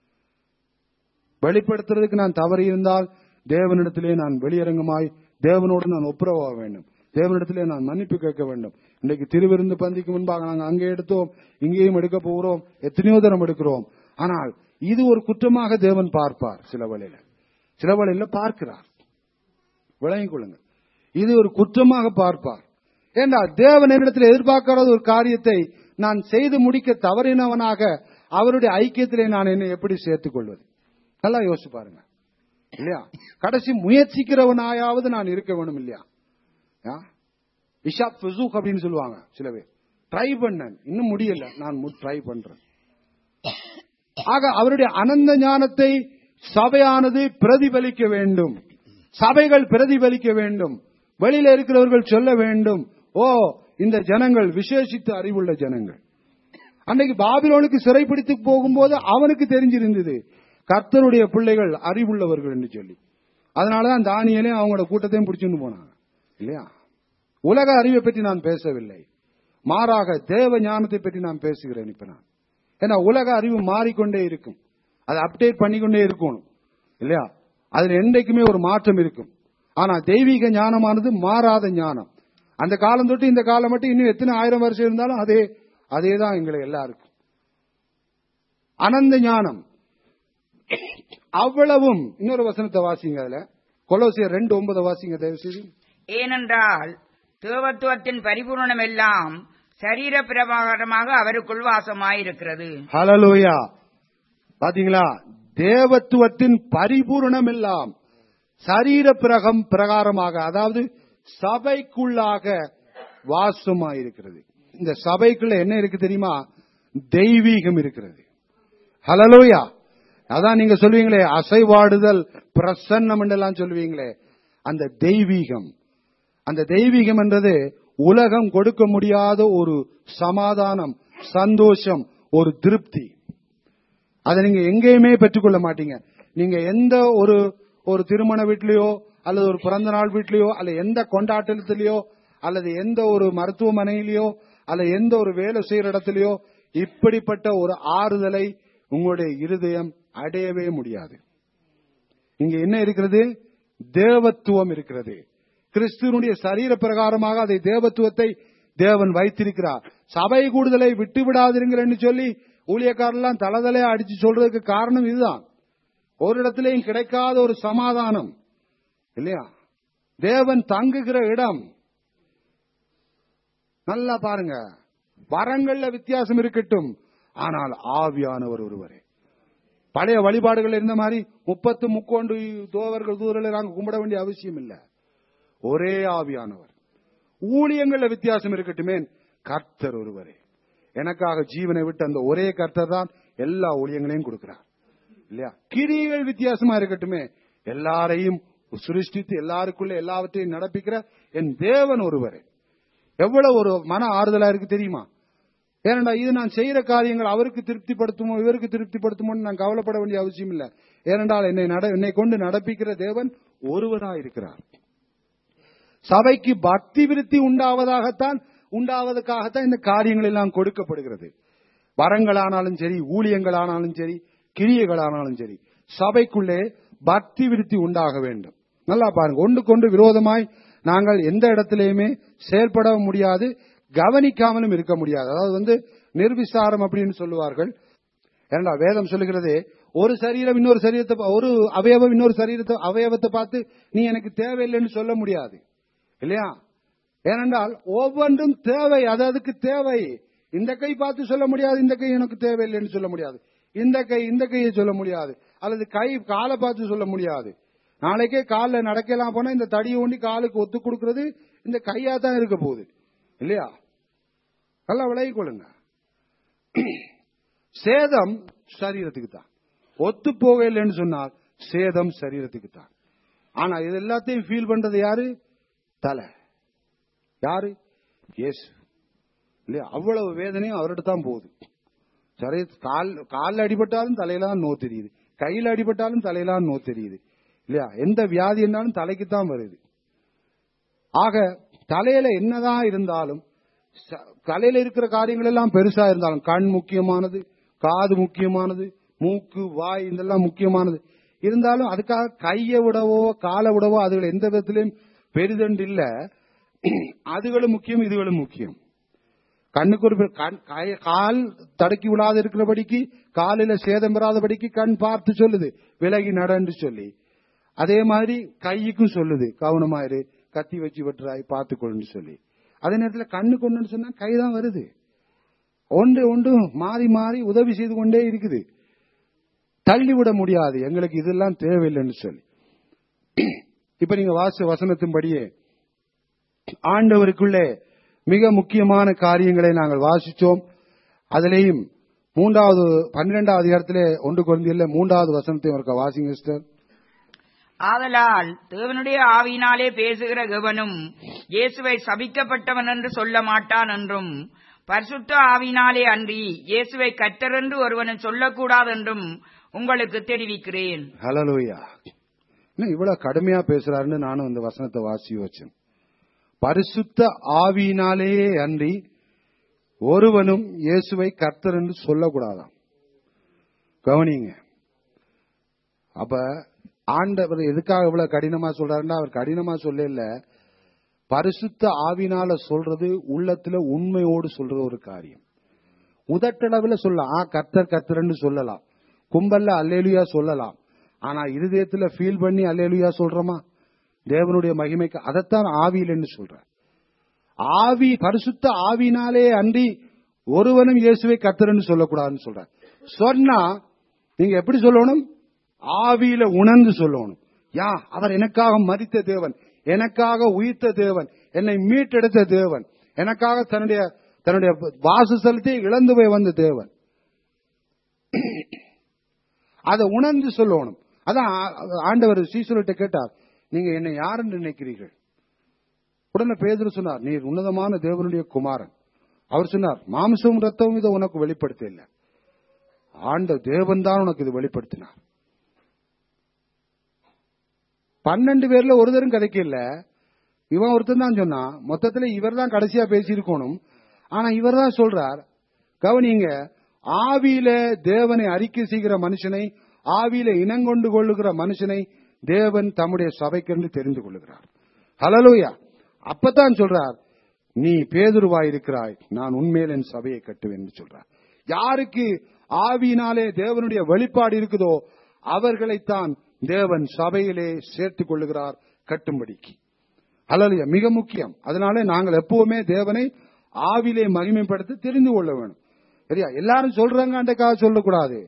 வெளிப்படுத்துறதுக்கு நான் தவறி இருந்தால் தேவனிடத்திலே நான் வெளியரங்கமாய் தேவனோடு நான் ஒப்புரவாக வேண்டும் தேவனிடத்திலே நான் மன்னிப்பு கேட்க வேண்டும் இன்னைக்கு திருவிருந்து பந்திக்கு முன்பாக நாங்கள் அங்கே எடுத்தோம் இங்கேயும் எடுக்க போகிறோம் எத்தனையோ தரம் எடுக்கிறோம் ஆனால் இது ஒரு குற்றமாக தேவன் பார்ப்பார் சில வழியில சில வழியில பார்க்கிறார் விளங்கிக் கொள்ளுங்கள் இது ஒரு குற்றமாக பார்ப்பார் ஏண்டா தேவன் என்னிடத்தில் எதிர்பார்க்காத ஒரு காரியத்தை நான் செய்து முடிக்க தவறினவனாக அவருடைய ஐக்கியத்திலே நான் என்னை எப்படி சேர்த்துக் கொள்வது நல்லா யோசிச்சு பாருங்க இல்லையா கடைசி முயற்சிக்கிறவனாயாவது நான் இருக்க வேணும் இல்லையா ஆ? இஷாப் ஃபுசூக் அப்படின்னு சொல்லுவாங்க சில பேர் ட்ரை பண்ணேன் இன்னும் முடியல நான் ட்ரை பண்றேன் ஆக அவருடைய அனந்த ஞானத்தை சபையானது பிரதிபலிக்க வேண்டும் சபைகள் பிரதிபலிக்க வேண்டும் வெளியில இருக்கிறவர்கள் சொல்ல வேண்டும் ஓ இந்த ஜனங்கள் விசேஷித்த அறிவுள்ள ஜனங்கள் அன்னைக்கு பாபிலோனுக்கு சிறைப்பிடித்து போகும்போது அவனுக்கு தெரிஞ்சிருந்தது கர்த்தருடைய பிள்ளைகள் அறிவுள்ளவர்கள் என்று சொல்லி அதனாலதான் தானியலையும் அவங்களோட கூட்டத்தையும் பிடிச்சுன்னு போனாங்க இல்லையா உலக அறிவை பற்றி நான் பேசவில்லை மாறாக தேவ ஞானத்தை பற்றி நான் பேசுகிறேன் இப்ப நான் ஏன்னா உலக அறிவு மாறிக்கொண்டே இருக்கும் அதை அப்டேட் பண்ணிக்கொண்டே இருக்கணும் இல்லையா அதுல என்றைக்குமே ஒரு மாற்றம் இருக்கும் ஆனா தெய்வீக ஞானமானது மாறாத ஞானம் அந்த காலம் தொட்டு இந்த காலம் மட்டும் இன்னும் எத்தனை ஆயிரம் வருஷம் இருந்தாலும் அதே அதே தான் எங்களை எல்லாருக்கும் அனந்த ஞானம் அவ்வளவும் இன்னொரு வசனத்தை வாசிங்க அதுல கொலோசியர் ரெண்டு ஒன்பது வாசிங்க தயவு செய்து ஏனென்றால் தேவத்துவத்தின் பரிபூரணம் எல்லாம் சரீர பிரகாரமாக அவருக்குள் வாசமாயிருக்கிறது ஹalleluya பாத்தீங்களா தேவத்துவத்தின் பரிபூரணம் எல்லாம் சரீர பிரகம் பிரகாரமாக அதாவது சபைக்குள்ளாக வாசமாயிருக்கிறது இந்த சபைக்குள்ள என்ன இருக்கு தெரியுமா தெய்வீகம் இருக்கிறது ஹalleluya அதான் நீங்க சொல்லுவீங்களே அசைவாடுதல் பிரசன்னம் என்றெல்லாம் சொல்லுவீங்களே அந்த தெய்வீகம் அந்த தெய்வீகம் என்றது உலகம் கொடுக்க முடியாத ஒரு சமாதானம் சந்தோஷம் ஒரு திருப்தி அதை நீங்க எங்கேயுமே பெற்றுக்கொள்ள மாட்டீங்க நீங்க எந்த ஒரு ஒரு திருமண வீட்லயோ அல்லது ஒரு பிறந்த நாள் வீட்லயோ அல்லது எந்த கொண்டாட்டத்திலயோ அல்லது எந்த ஒரு மருத்துவமனையிலயோ அல்லது எந்த ஒரு வேலை செய்யற இடத்திலயோ இப்படிப்பட்ட ஒரு ஆறுதலை உங்களுடைய இருதயம் அடையவே முடியாது இங்க என்ன இருக்கிறது தேவத்துவம் இருக்கிறது கிறிஸ்துவனுடைய சரீர பிரகாரமாக அதை தேவத்துவத்தை தேவன் வைத்திருக்கிறார் சபை கூடுதலை விட்டு விடாதிருங்கள்னு சொல்லி ஊழியக்காரெல்லாம் தலதலையா அடிச்சு சொல்றதுக்கு காரணம் இதுதான் ஒரு இடத்திலையும் கிடைக்காத ஒரு சமாதானம் இல்லையா தேவன் தங்குகிற இடம் நல்லா பாருங்க வரங்கள்ல வித்தியாசம் இருக்கட்டும் ஆனால் ஆவியானவர் ஒருவரே பழைய வழிபாடுகள் இருந்த மாதிரி முப்பத்து முக்கோண்டு தோவர்கள் தூரலை நாங்க கும்பிட வேண்டிய அவசியம் இல்ல ஒரே ஆவியானவர் ஊழியங்கள்ல வித்தியாசம் இருக்கட்டுமே கர்த்தர் ஒருவரே எனக்காக ஜீவனை விட்டு அந்த ஒரே கர்த்தர் தான் எல்லா ஊழியங்களையும் கொடுக்கிறார் இல்லையா கிரியைகள் வித்தியாசமா இருக்கட்டுமே எல்லாரையும் சிருஷ்டித்து எல்லாருக்குள்ள எல்லாவற்றையும் நடப்பிக்கிற என் தேவன் ஒருவரே எவ்வளவு ஒரு மன ஆறுதலா இருக்கு தெரியுமா ஏனண்டா இது நான் செய்யற காரியங்கள் அவருக்கு திருப்திப்படுத்துமோ இவருக்கு திருப்திப்படுத்துமோ நான் கவலைப்பட வேண்டிய அவசியம் இல்ல ஏனென்றால் என்னை நட என்னை கொண்டு நடப்பிக்கிற தேவன் ஒருவராய் இருக்கிறார் சபைக்கு பக்தி விருத்தி உண்டாவதாகத்தான் உண்டாவதற்காகத்தான் இந்த காரியங்கள் எல்லாம் கொடுக்கப்படுகிறது வரங்களானாலும் சரி ஊழியங்களானாலும் சரி கிரியைகளானாலும் சரி சபைக்குள்ளே பக்தி விருத்தி உண்டாக வேண்டும் நல்லா பாருங்க ஒன்றுக்கொண்டு விரோதமாய் நாங்கள் எந்த இடத்திலையுமே செயல்பட முடியாது கவனிக்காமலும் இருக்க முடியாது அதாவது வந்து நிர்விசாரம் அப்படின்னு சொல்லுவார்கள் ஏன்னா வேதம் சொல்லுகிறது ஒரு சரீரம் இன்னொரு சரீரத்தை பா- ஒரு அவயவம் இன்னொரு சரீரத்தை அவயவத்தை பார்த்து நீ எனக்கு தேவையில்லைன்னு சொல்ல முடியாது இல்லையா ஏனென்றால் ஒவ்வொன்றும் தேவை அது அதுக்கு தேவை இந்த கை பார்த்து சொல்ல முடியாது இந்த கை எனக்கு தேவையில்லைன்னு சொல்ல முடியாது இந்த கை இந்த கையை சொல்ல முடியாது அல்லது கை காலை பார்த்து சொல்ல முடியாது நாளைக்கே காலில் நடக்கலாம் போனா இந்த தடியை ஒண்டி காலுக்கு ஒத்து கொடுக்கிறது இந்த கையா தான் இருக்க போகுது இல்லையா நல்லா விலகிக் கொள்ளுங்க சேதம் சரீரத்துக்கு தான் ஒத்து போகலைன்னு சொன்னால் சேதம் சரீரத்துக்கு தான் ஆனா இது எல்லாத்தையும் ஃபீல் பண்றது யாரு தலை யாரு இயேசு இல்லையா அவ்வளவு வேதனையும் அவர்கிட்ட தான் போகுது சரி கால் காலில் அடிபட்டாலும் தலையிலாம் நோ தெரியுது கையில் அடிபட்டாலும் தலையிலாம் நோ தெரியுது இல்லையா எந்த வியாதி இருந்தாலும் தலைக்கு தான் வருது ஆக தலையில என்னதான் இருந்தாலும் ச- தலையில இருக்கிற காரியங்கள் எல்லாம் பெருசா இருந்தாலும் கண் முக்கியமானது காது முக்கியமானது மூக்கு வாய் இதெல்லாம் முக்கியமானது இருந்தாலும் அதுக்காக கையை விடவோ காலை விடவோ அதுகள் எந்த விதத்திலையும் பெரிதண்டு இல்ல அதுகளும் முக்கியம் இதுகளும் முக்கியம் கண்ணுக்கு ஒரு பெ- கண்- கை- கால் தடக்கி விடாத இருக்கிறபடிக்கு காலில சேதம் பெறாதபடிக்கு கண் பார்த்து சொல்லுது விலகி நடன்னு சொல்லி அதே மாதிரி கைக்கும் சொல்லுது கவனமாயிரு கத்தி வச்சு வெட்டுறாய் பார்த்துக்கொள்ளுன்னு சொல்லி அதே நேரத்தில் கண்ணு கொண்டுன்னு சொன்னா கை தான் வருது ஒன்று ஒன்று மாறி மாறி உதவி செய்து கொண்டே இருக்குது தள்ளிவிட முடியாது எங்களுக்கு இதெல்லாம் தேவையில்லைன்னு சொல்லி இப்ப நீங்க வாச வசனத்தின்படியே ஆண்டவருக்குள்ளே மிக முக்கியமான காரியங்களை நாங்கள் வாசிச்சோம் அதிலேயும் மூன்றாவது பன்னிரெண்டாவது அதிகாரத்திலே ஒன்று குழந்தையில மூன்றாவது வசனத்தை ஒருக்க வாசிங்க சிஸ்டர் ஆதலால் தேவனுடைய ஆவியினாலே பேசுகிற எவனும் இயேசுவை சபிக்கப்பட்டவன் என்று சொல்ல மாட்டான் என்றும் பரிசுத்த ஆவியினாலே அன்றி இயேசுவை கர்த்தர் என்று ஒருவனும் சொல்லக்கூடாதென்றும் உங்களுக்கு தெரிவிக்கிறேன் ஹலலூயா என்ன இவ்வளவு கடுமையா பேசுறாருன்னு நானும் இந்த வசனத்தை வாசி வச்சேன் பரிசுத்த ஆவியினாலேயே அன்றி ஒருவனும் இயேசுவை கர்த்தர் என்று சொல்லக்கூடாதாம் கவனிங்க அப்ப ஆண்டவர் எதுக்காக இவ்வளவு கடினமா சொல்றாருன்னா அவர் கடினமா சொல்லல பரிசுத்த ஆவினால சொல்றது உள்ளத்துல உண்மையோடு சொல்ற ஒரு காரியம் உதட்டளவுல சொல்லலாம் ஆ கர்த்தர் கர்த்தர்ன்னு சொல்லலாம் கும்பல்ல அல்லேலுயா சொல்லலாம் ஆனா இருதயத்துல ஃபீல் பண்ணி அல்லேலுயா சொல்றோமா தேவனுடைய மகிமைக்கு அதைத்தான் ஆவியில்னு சொல்ற ஆவி பரிசுத்த ஆவினாலே அன்றி ஒருவனும் இயேசுவை கர்த்தர்ன்னு சொல்லக்கூடாதுன்னு சொல்ற சொன்னா நீங்க எப்படி சொல்லணும் ஆவியில உணர்ந்து சொல்லணும் யா அவர் எனக்காக மரித்த தேவன் எனக்காக உயிர்த்த தேவன் என்னை மீட்டெடுத்த தேவன் எனக்காக தன்னுடைய தன்னுடைய வாசஸ்தலத்தை இழந்து போய் வந்த தேவன் அதை உணர்ந்து சொல்லணும் அதான் ஆ- ஆண்டவர் சீசலிட்ட கேட்டார் நீங்க என்னை யாருன்னு நினைக்கிறீர்கள் உடனே பேதுரு சொன்னார் நீர் உன்னதமான தேவனுடைய குமாரன் அவர் சொன்னார் மாம்சமும் ரத்தமும் இதை உனக்கு வெளிப்படுத்த இல்லை ஆண்ட தேவன் தான் உனக்கு இது வெளிப்படுத்தினார் பன்னெண்டு பேர்ல ஒருத்தரும் கதைக்கு இல்ல இவன் ஒருத்தன் தான் சொன்னான் மொத்தத்துல இவர் தான் கடைசியா பேசியிருக்கணும் ஆனா இவர் தான் சொல்றார் கவனிங்க ஆவியில தேவனை அறிக்கை செய்கிற மனுஷனை ஆவியில இனங்கொண்டு கொள்ளுகிற மனுஷனை தேவன் தம்முடைய சபைக்கென்று தெரிந்து கொள்ளுகிறார் ஹலலூயா அப்பதான் சொல்றார் நீ பேதுருவாயிருக்கிறாய் நான் உண்மையில் என் சபையை கட்டுவேன் என்று சொல்றார் யாருக்கு ஆவியினாலே தேவனுடைய வெளிப்பாடு இருக்குதோ அவர்களைத்தான் தேவன் சபையிலே சேர்த்துக் கொள்ளுகிறார் கட்டும்படிக்கு ஹalleluya மிக முக்கியம் அதனால நாங்கள் எப்பவுமே தேவனை ஆவிலே மகிமைப்படுத்தி தெரிந்து கொள்ள வேணும் சரியா எல்லாரும் சொல்றாங்கன்றக்காக சொல்லக்கூடாது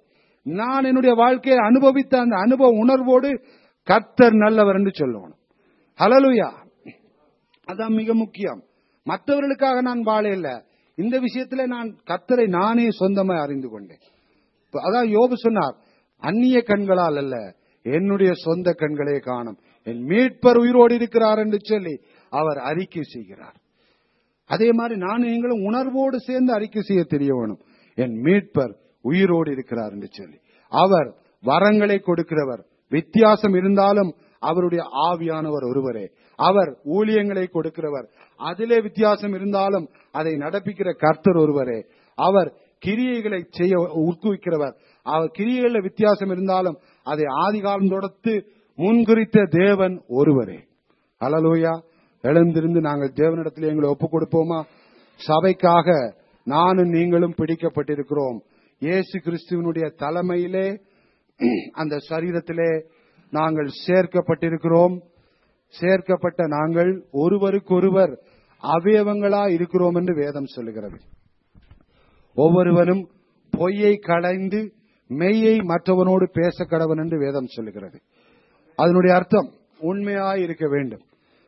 நான் என்னுடைய வாழ்க்கையை அனுபவித்த அந்த அனுபவ உணர்வோடு கர்த்தர் நல்லவர் என்று சொல்லணும் ஹலலுயா அதான் மிக முக்கியம் மற்றவர்களுக்காக நான் வாழ இல்ல இந்த விஷயத்துல நான் கர்த்தரை நானே சொந்தமா அறிந்து கொண்டேன் இப்ப அதான் யோபு சொன்னார் அந்நிய கண்களால் அல்ல என்னுடைய சொந்த கண்களே காணும் என் மீட்பர் உயிரோடு இருக்கிறார் என்று சொல்லி அவர் அறிக்கை செய்கிறார் அதே மாதிரி நான் நீங்களும் உணர்வோடு சேர்ந்து அறிக்கை செய்ய தெரிய வேணும் என் மீட்பர் உயிரோடு இருக்கிறார் என்று சொல்லி அவர் வரங்களை கொடுக்கிறவர் வித்தியாசம் இருந்தாலும் அவருடைய ஆவியானவர் ஒருவரே அவர் ஊழியங்களை கொடுக்கிறவர் அதிலே வித்தியாசம் இருந்தாலும் அதை நடப்பிக்கிற கர்த்தர் ஒருவரே அவர் கிரியைகளை செய்ய ஊக்குவிக்கிறவர் அவர் கிரியைகள வித்தியாசம் இருந்தாலும் அதை ஆதிகாலம் தொடர்த்து முன்குறித்த தேவன் ஒருவரே அலலோயா எழுந்திருந்து நாங்கள் தேவனிடத்தில் எங்களை ஒப்புக் கொடுப்போமா சபைக்காக நானும் நீங்களும் பிடிக்கப்பட்டிருக்கிறோம் இயேசு கிறிஸ்துவனுடைய தலைமையிலே அந்த சரீரத்திலே நாங்கள் சேர்க்கப்பட்டிருக்கிறோம் சேர்க்கப்பட்ட நாங்கள் ஒருவருக்கொருவர் அவயவங்களா இருக்கிறோம் என்று வேதம் சொல்லுகிறது ஒவ்வொருவனும் பொய்யை களைந்து மெய்யை மற்றவனோடு பேச கடவன் என்று வேதம் சொல்லுகிறது அதனுடைய அர்த்தம் உண்மையாய் இருக்க வேண்டும்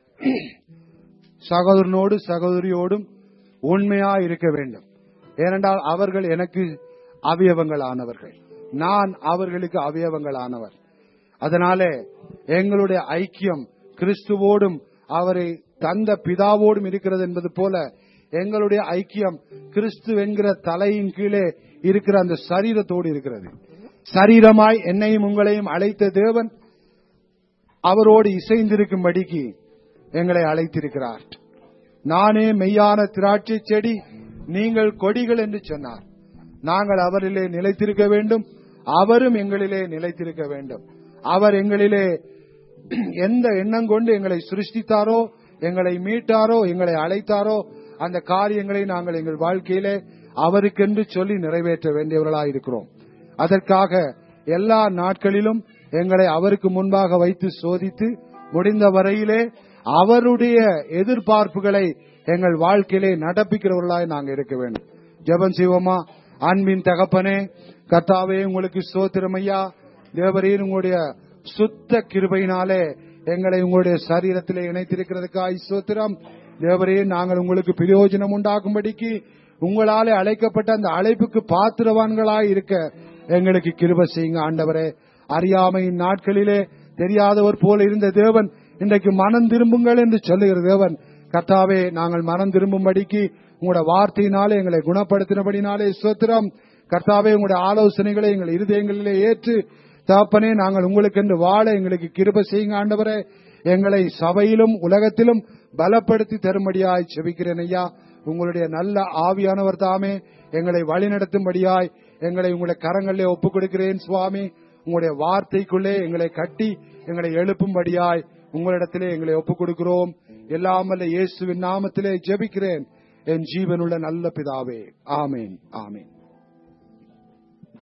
சகோதரனோடு சகோதரியோடும் உண்மையாய் இருக்க வேண்டும் ஏனென்றால் அவர்கள் எனக்கு அவயவங்கள் ஆனவர்கள் நான் அவர்களுக்கு அவயவங்கள் ஆனவர் அதனாலே எங்களுடைய ஐக்கியம் கிறிஸ்துவோடும் அவரை தந்த பிதாவோடும் இருக்கிறது என்பது போல எங்களுடைய ஐக்கியம் கிறிஸ்து என்கிற தலையின் கீழே இருக்கிற அந்த சரீரத்தோடு இருக்கிறது சரீரமாய் என்னையும் உங்களையும் அழைத்த தேவன் அவரோடு இசைந்திருக்கும்படிக்கு எங்களை அழைத்திருக்கிறார் நானே மெய்யான திராட்சை செடி நீங்கள் கொடிகள் என்று சொன்னார் நாங்கள் அவரிலே நிலைத்திருக்க வேண்டும் அவரும் எங்களிலே நிலைத்திருக்க வேண்டும் அவர் எங்களிலே எந்த எண்ணம் கொண்டு எங்களை சிருஷ்டித்தாரோ எங்களை மீட்டாரோ எங்களை அழைத்தாரோ அந்த காரியங்களை நாங்கள் எங்கள் வாழ்க்கையிலே அவருக்கென்று சொல்லி நிறைவேற்ற வேண்டியவர்களாக இருக்கிறோம் அதற்காக எல்லா நாட்களிலும் எங்களை அவருக்கு முன்பாக வைத்து சோதித்து முடிந்த வரையிலே அவருடைய எதிர்பார்ப்புகளை எங்கள் வாழ்க்கையிலே நடப்பிக்கிறவர்களாய் நாங்கள் இருக்க வேண்டும் ஜெபம் செய்வோமா அன்பின் தகப்பனே கர்த்தாவே உங்களுக்கு சோத்திரம் ஐயா தேவரீர் உங்களுடைய சுத்த கிருபையினாலே எங்களை உங்களுடைய சரீரத்திலே இணைத்திருக்கிறதுக்காய் சோத்திரம் தேவரே நாங்கள் உங்களுக்கு பிரயோஜனம் உண்டாக்கும்படிக்கு உங்களாலே அழைக்கப்பட்ட அந்த அழைப்புக்கு பாத்திரவான்களாய் இருக்க எங்களுக்கு கிருப செய்யுங்க ஆண்டவரே அறியாமையின் நாட்களிலே தெரியாதவர் போல இருந்த தேவன் இன்றைக்கு மனம் திரும்புங்கள் என்று சொல்லுகிற தேவன் கர்த்தாவே நாங்கள் மனம் திரும்பும்படிக்கு உங்களோட வார்த்தையினாலே எங்களை குணப்படுத்தினபடினாலே சோத்திரம் கர்த்தாவே உங்களுடைய ஆலோசனைகளை எங்கள் இருதயங்களிலே ஏற்று தாப்பனே நாங்கள் உங்களுக்கு என்று வாழ எங்களுக்கு கிருப செய்யுங்க ஆண்டவரே எங்களை சபையிலும் உலகத்திலும் பலப்படுத்தி தரும்படியாய் செபிக்கிறேன் ஐயா உங்களுடைய நல்ல ஆவியானவர் தாமே எங்களை வழிநடத்தும்படியாய் எங்களை உங்களுடைய கரங்களிலே ஒப்புக் கொடுக்கிறேன் சுவாமி உங்களுடைய வார்த்தைக்குள்ளே எங்களை கட்டி எங்களை எழுப்பும்படியாய் உங்களிடத்திலே எங்களை ஒப்புக் கொடுக்கிறோம் எல்லாமல்ல இயேசுவின் நாமத்திலே ஜெபிக்கிறேன் என் ஜீவனுள்ள நல்ல பிதாவே ஆமேன் ஆமேன்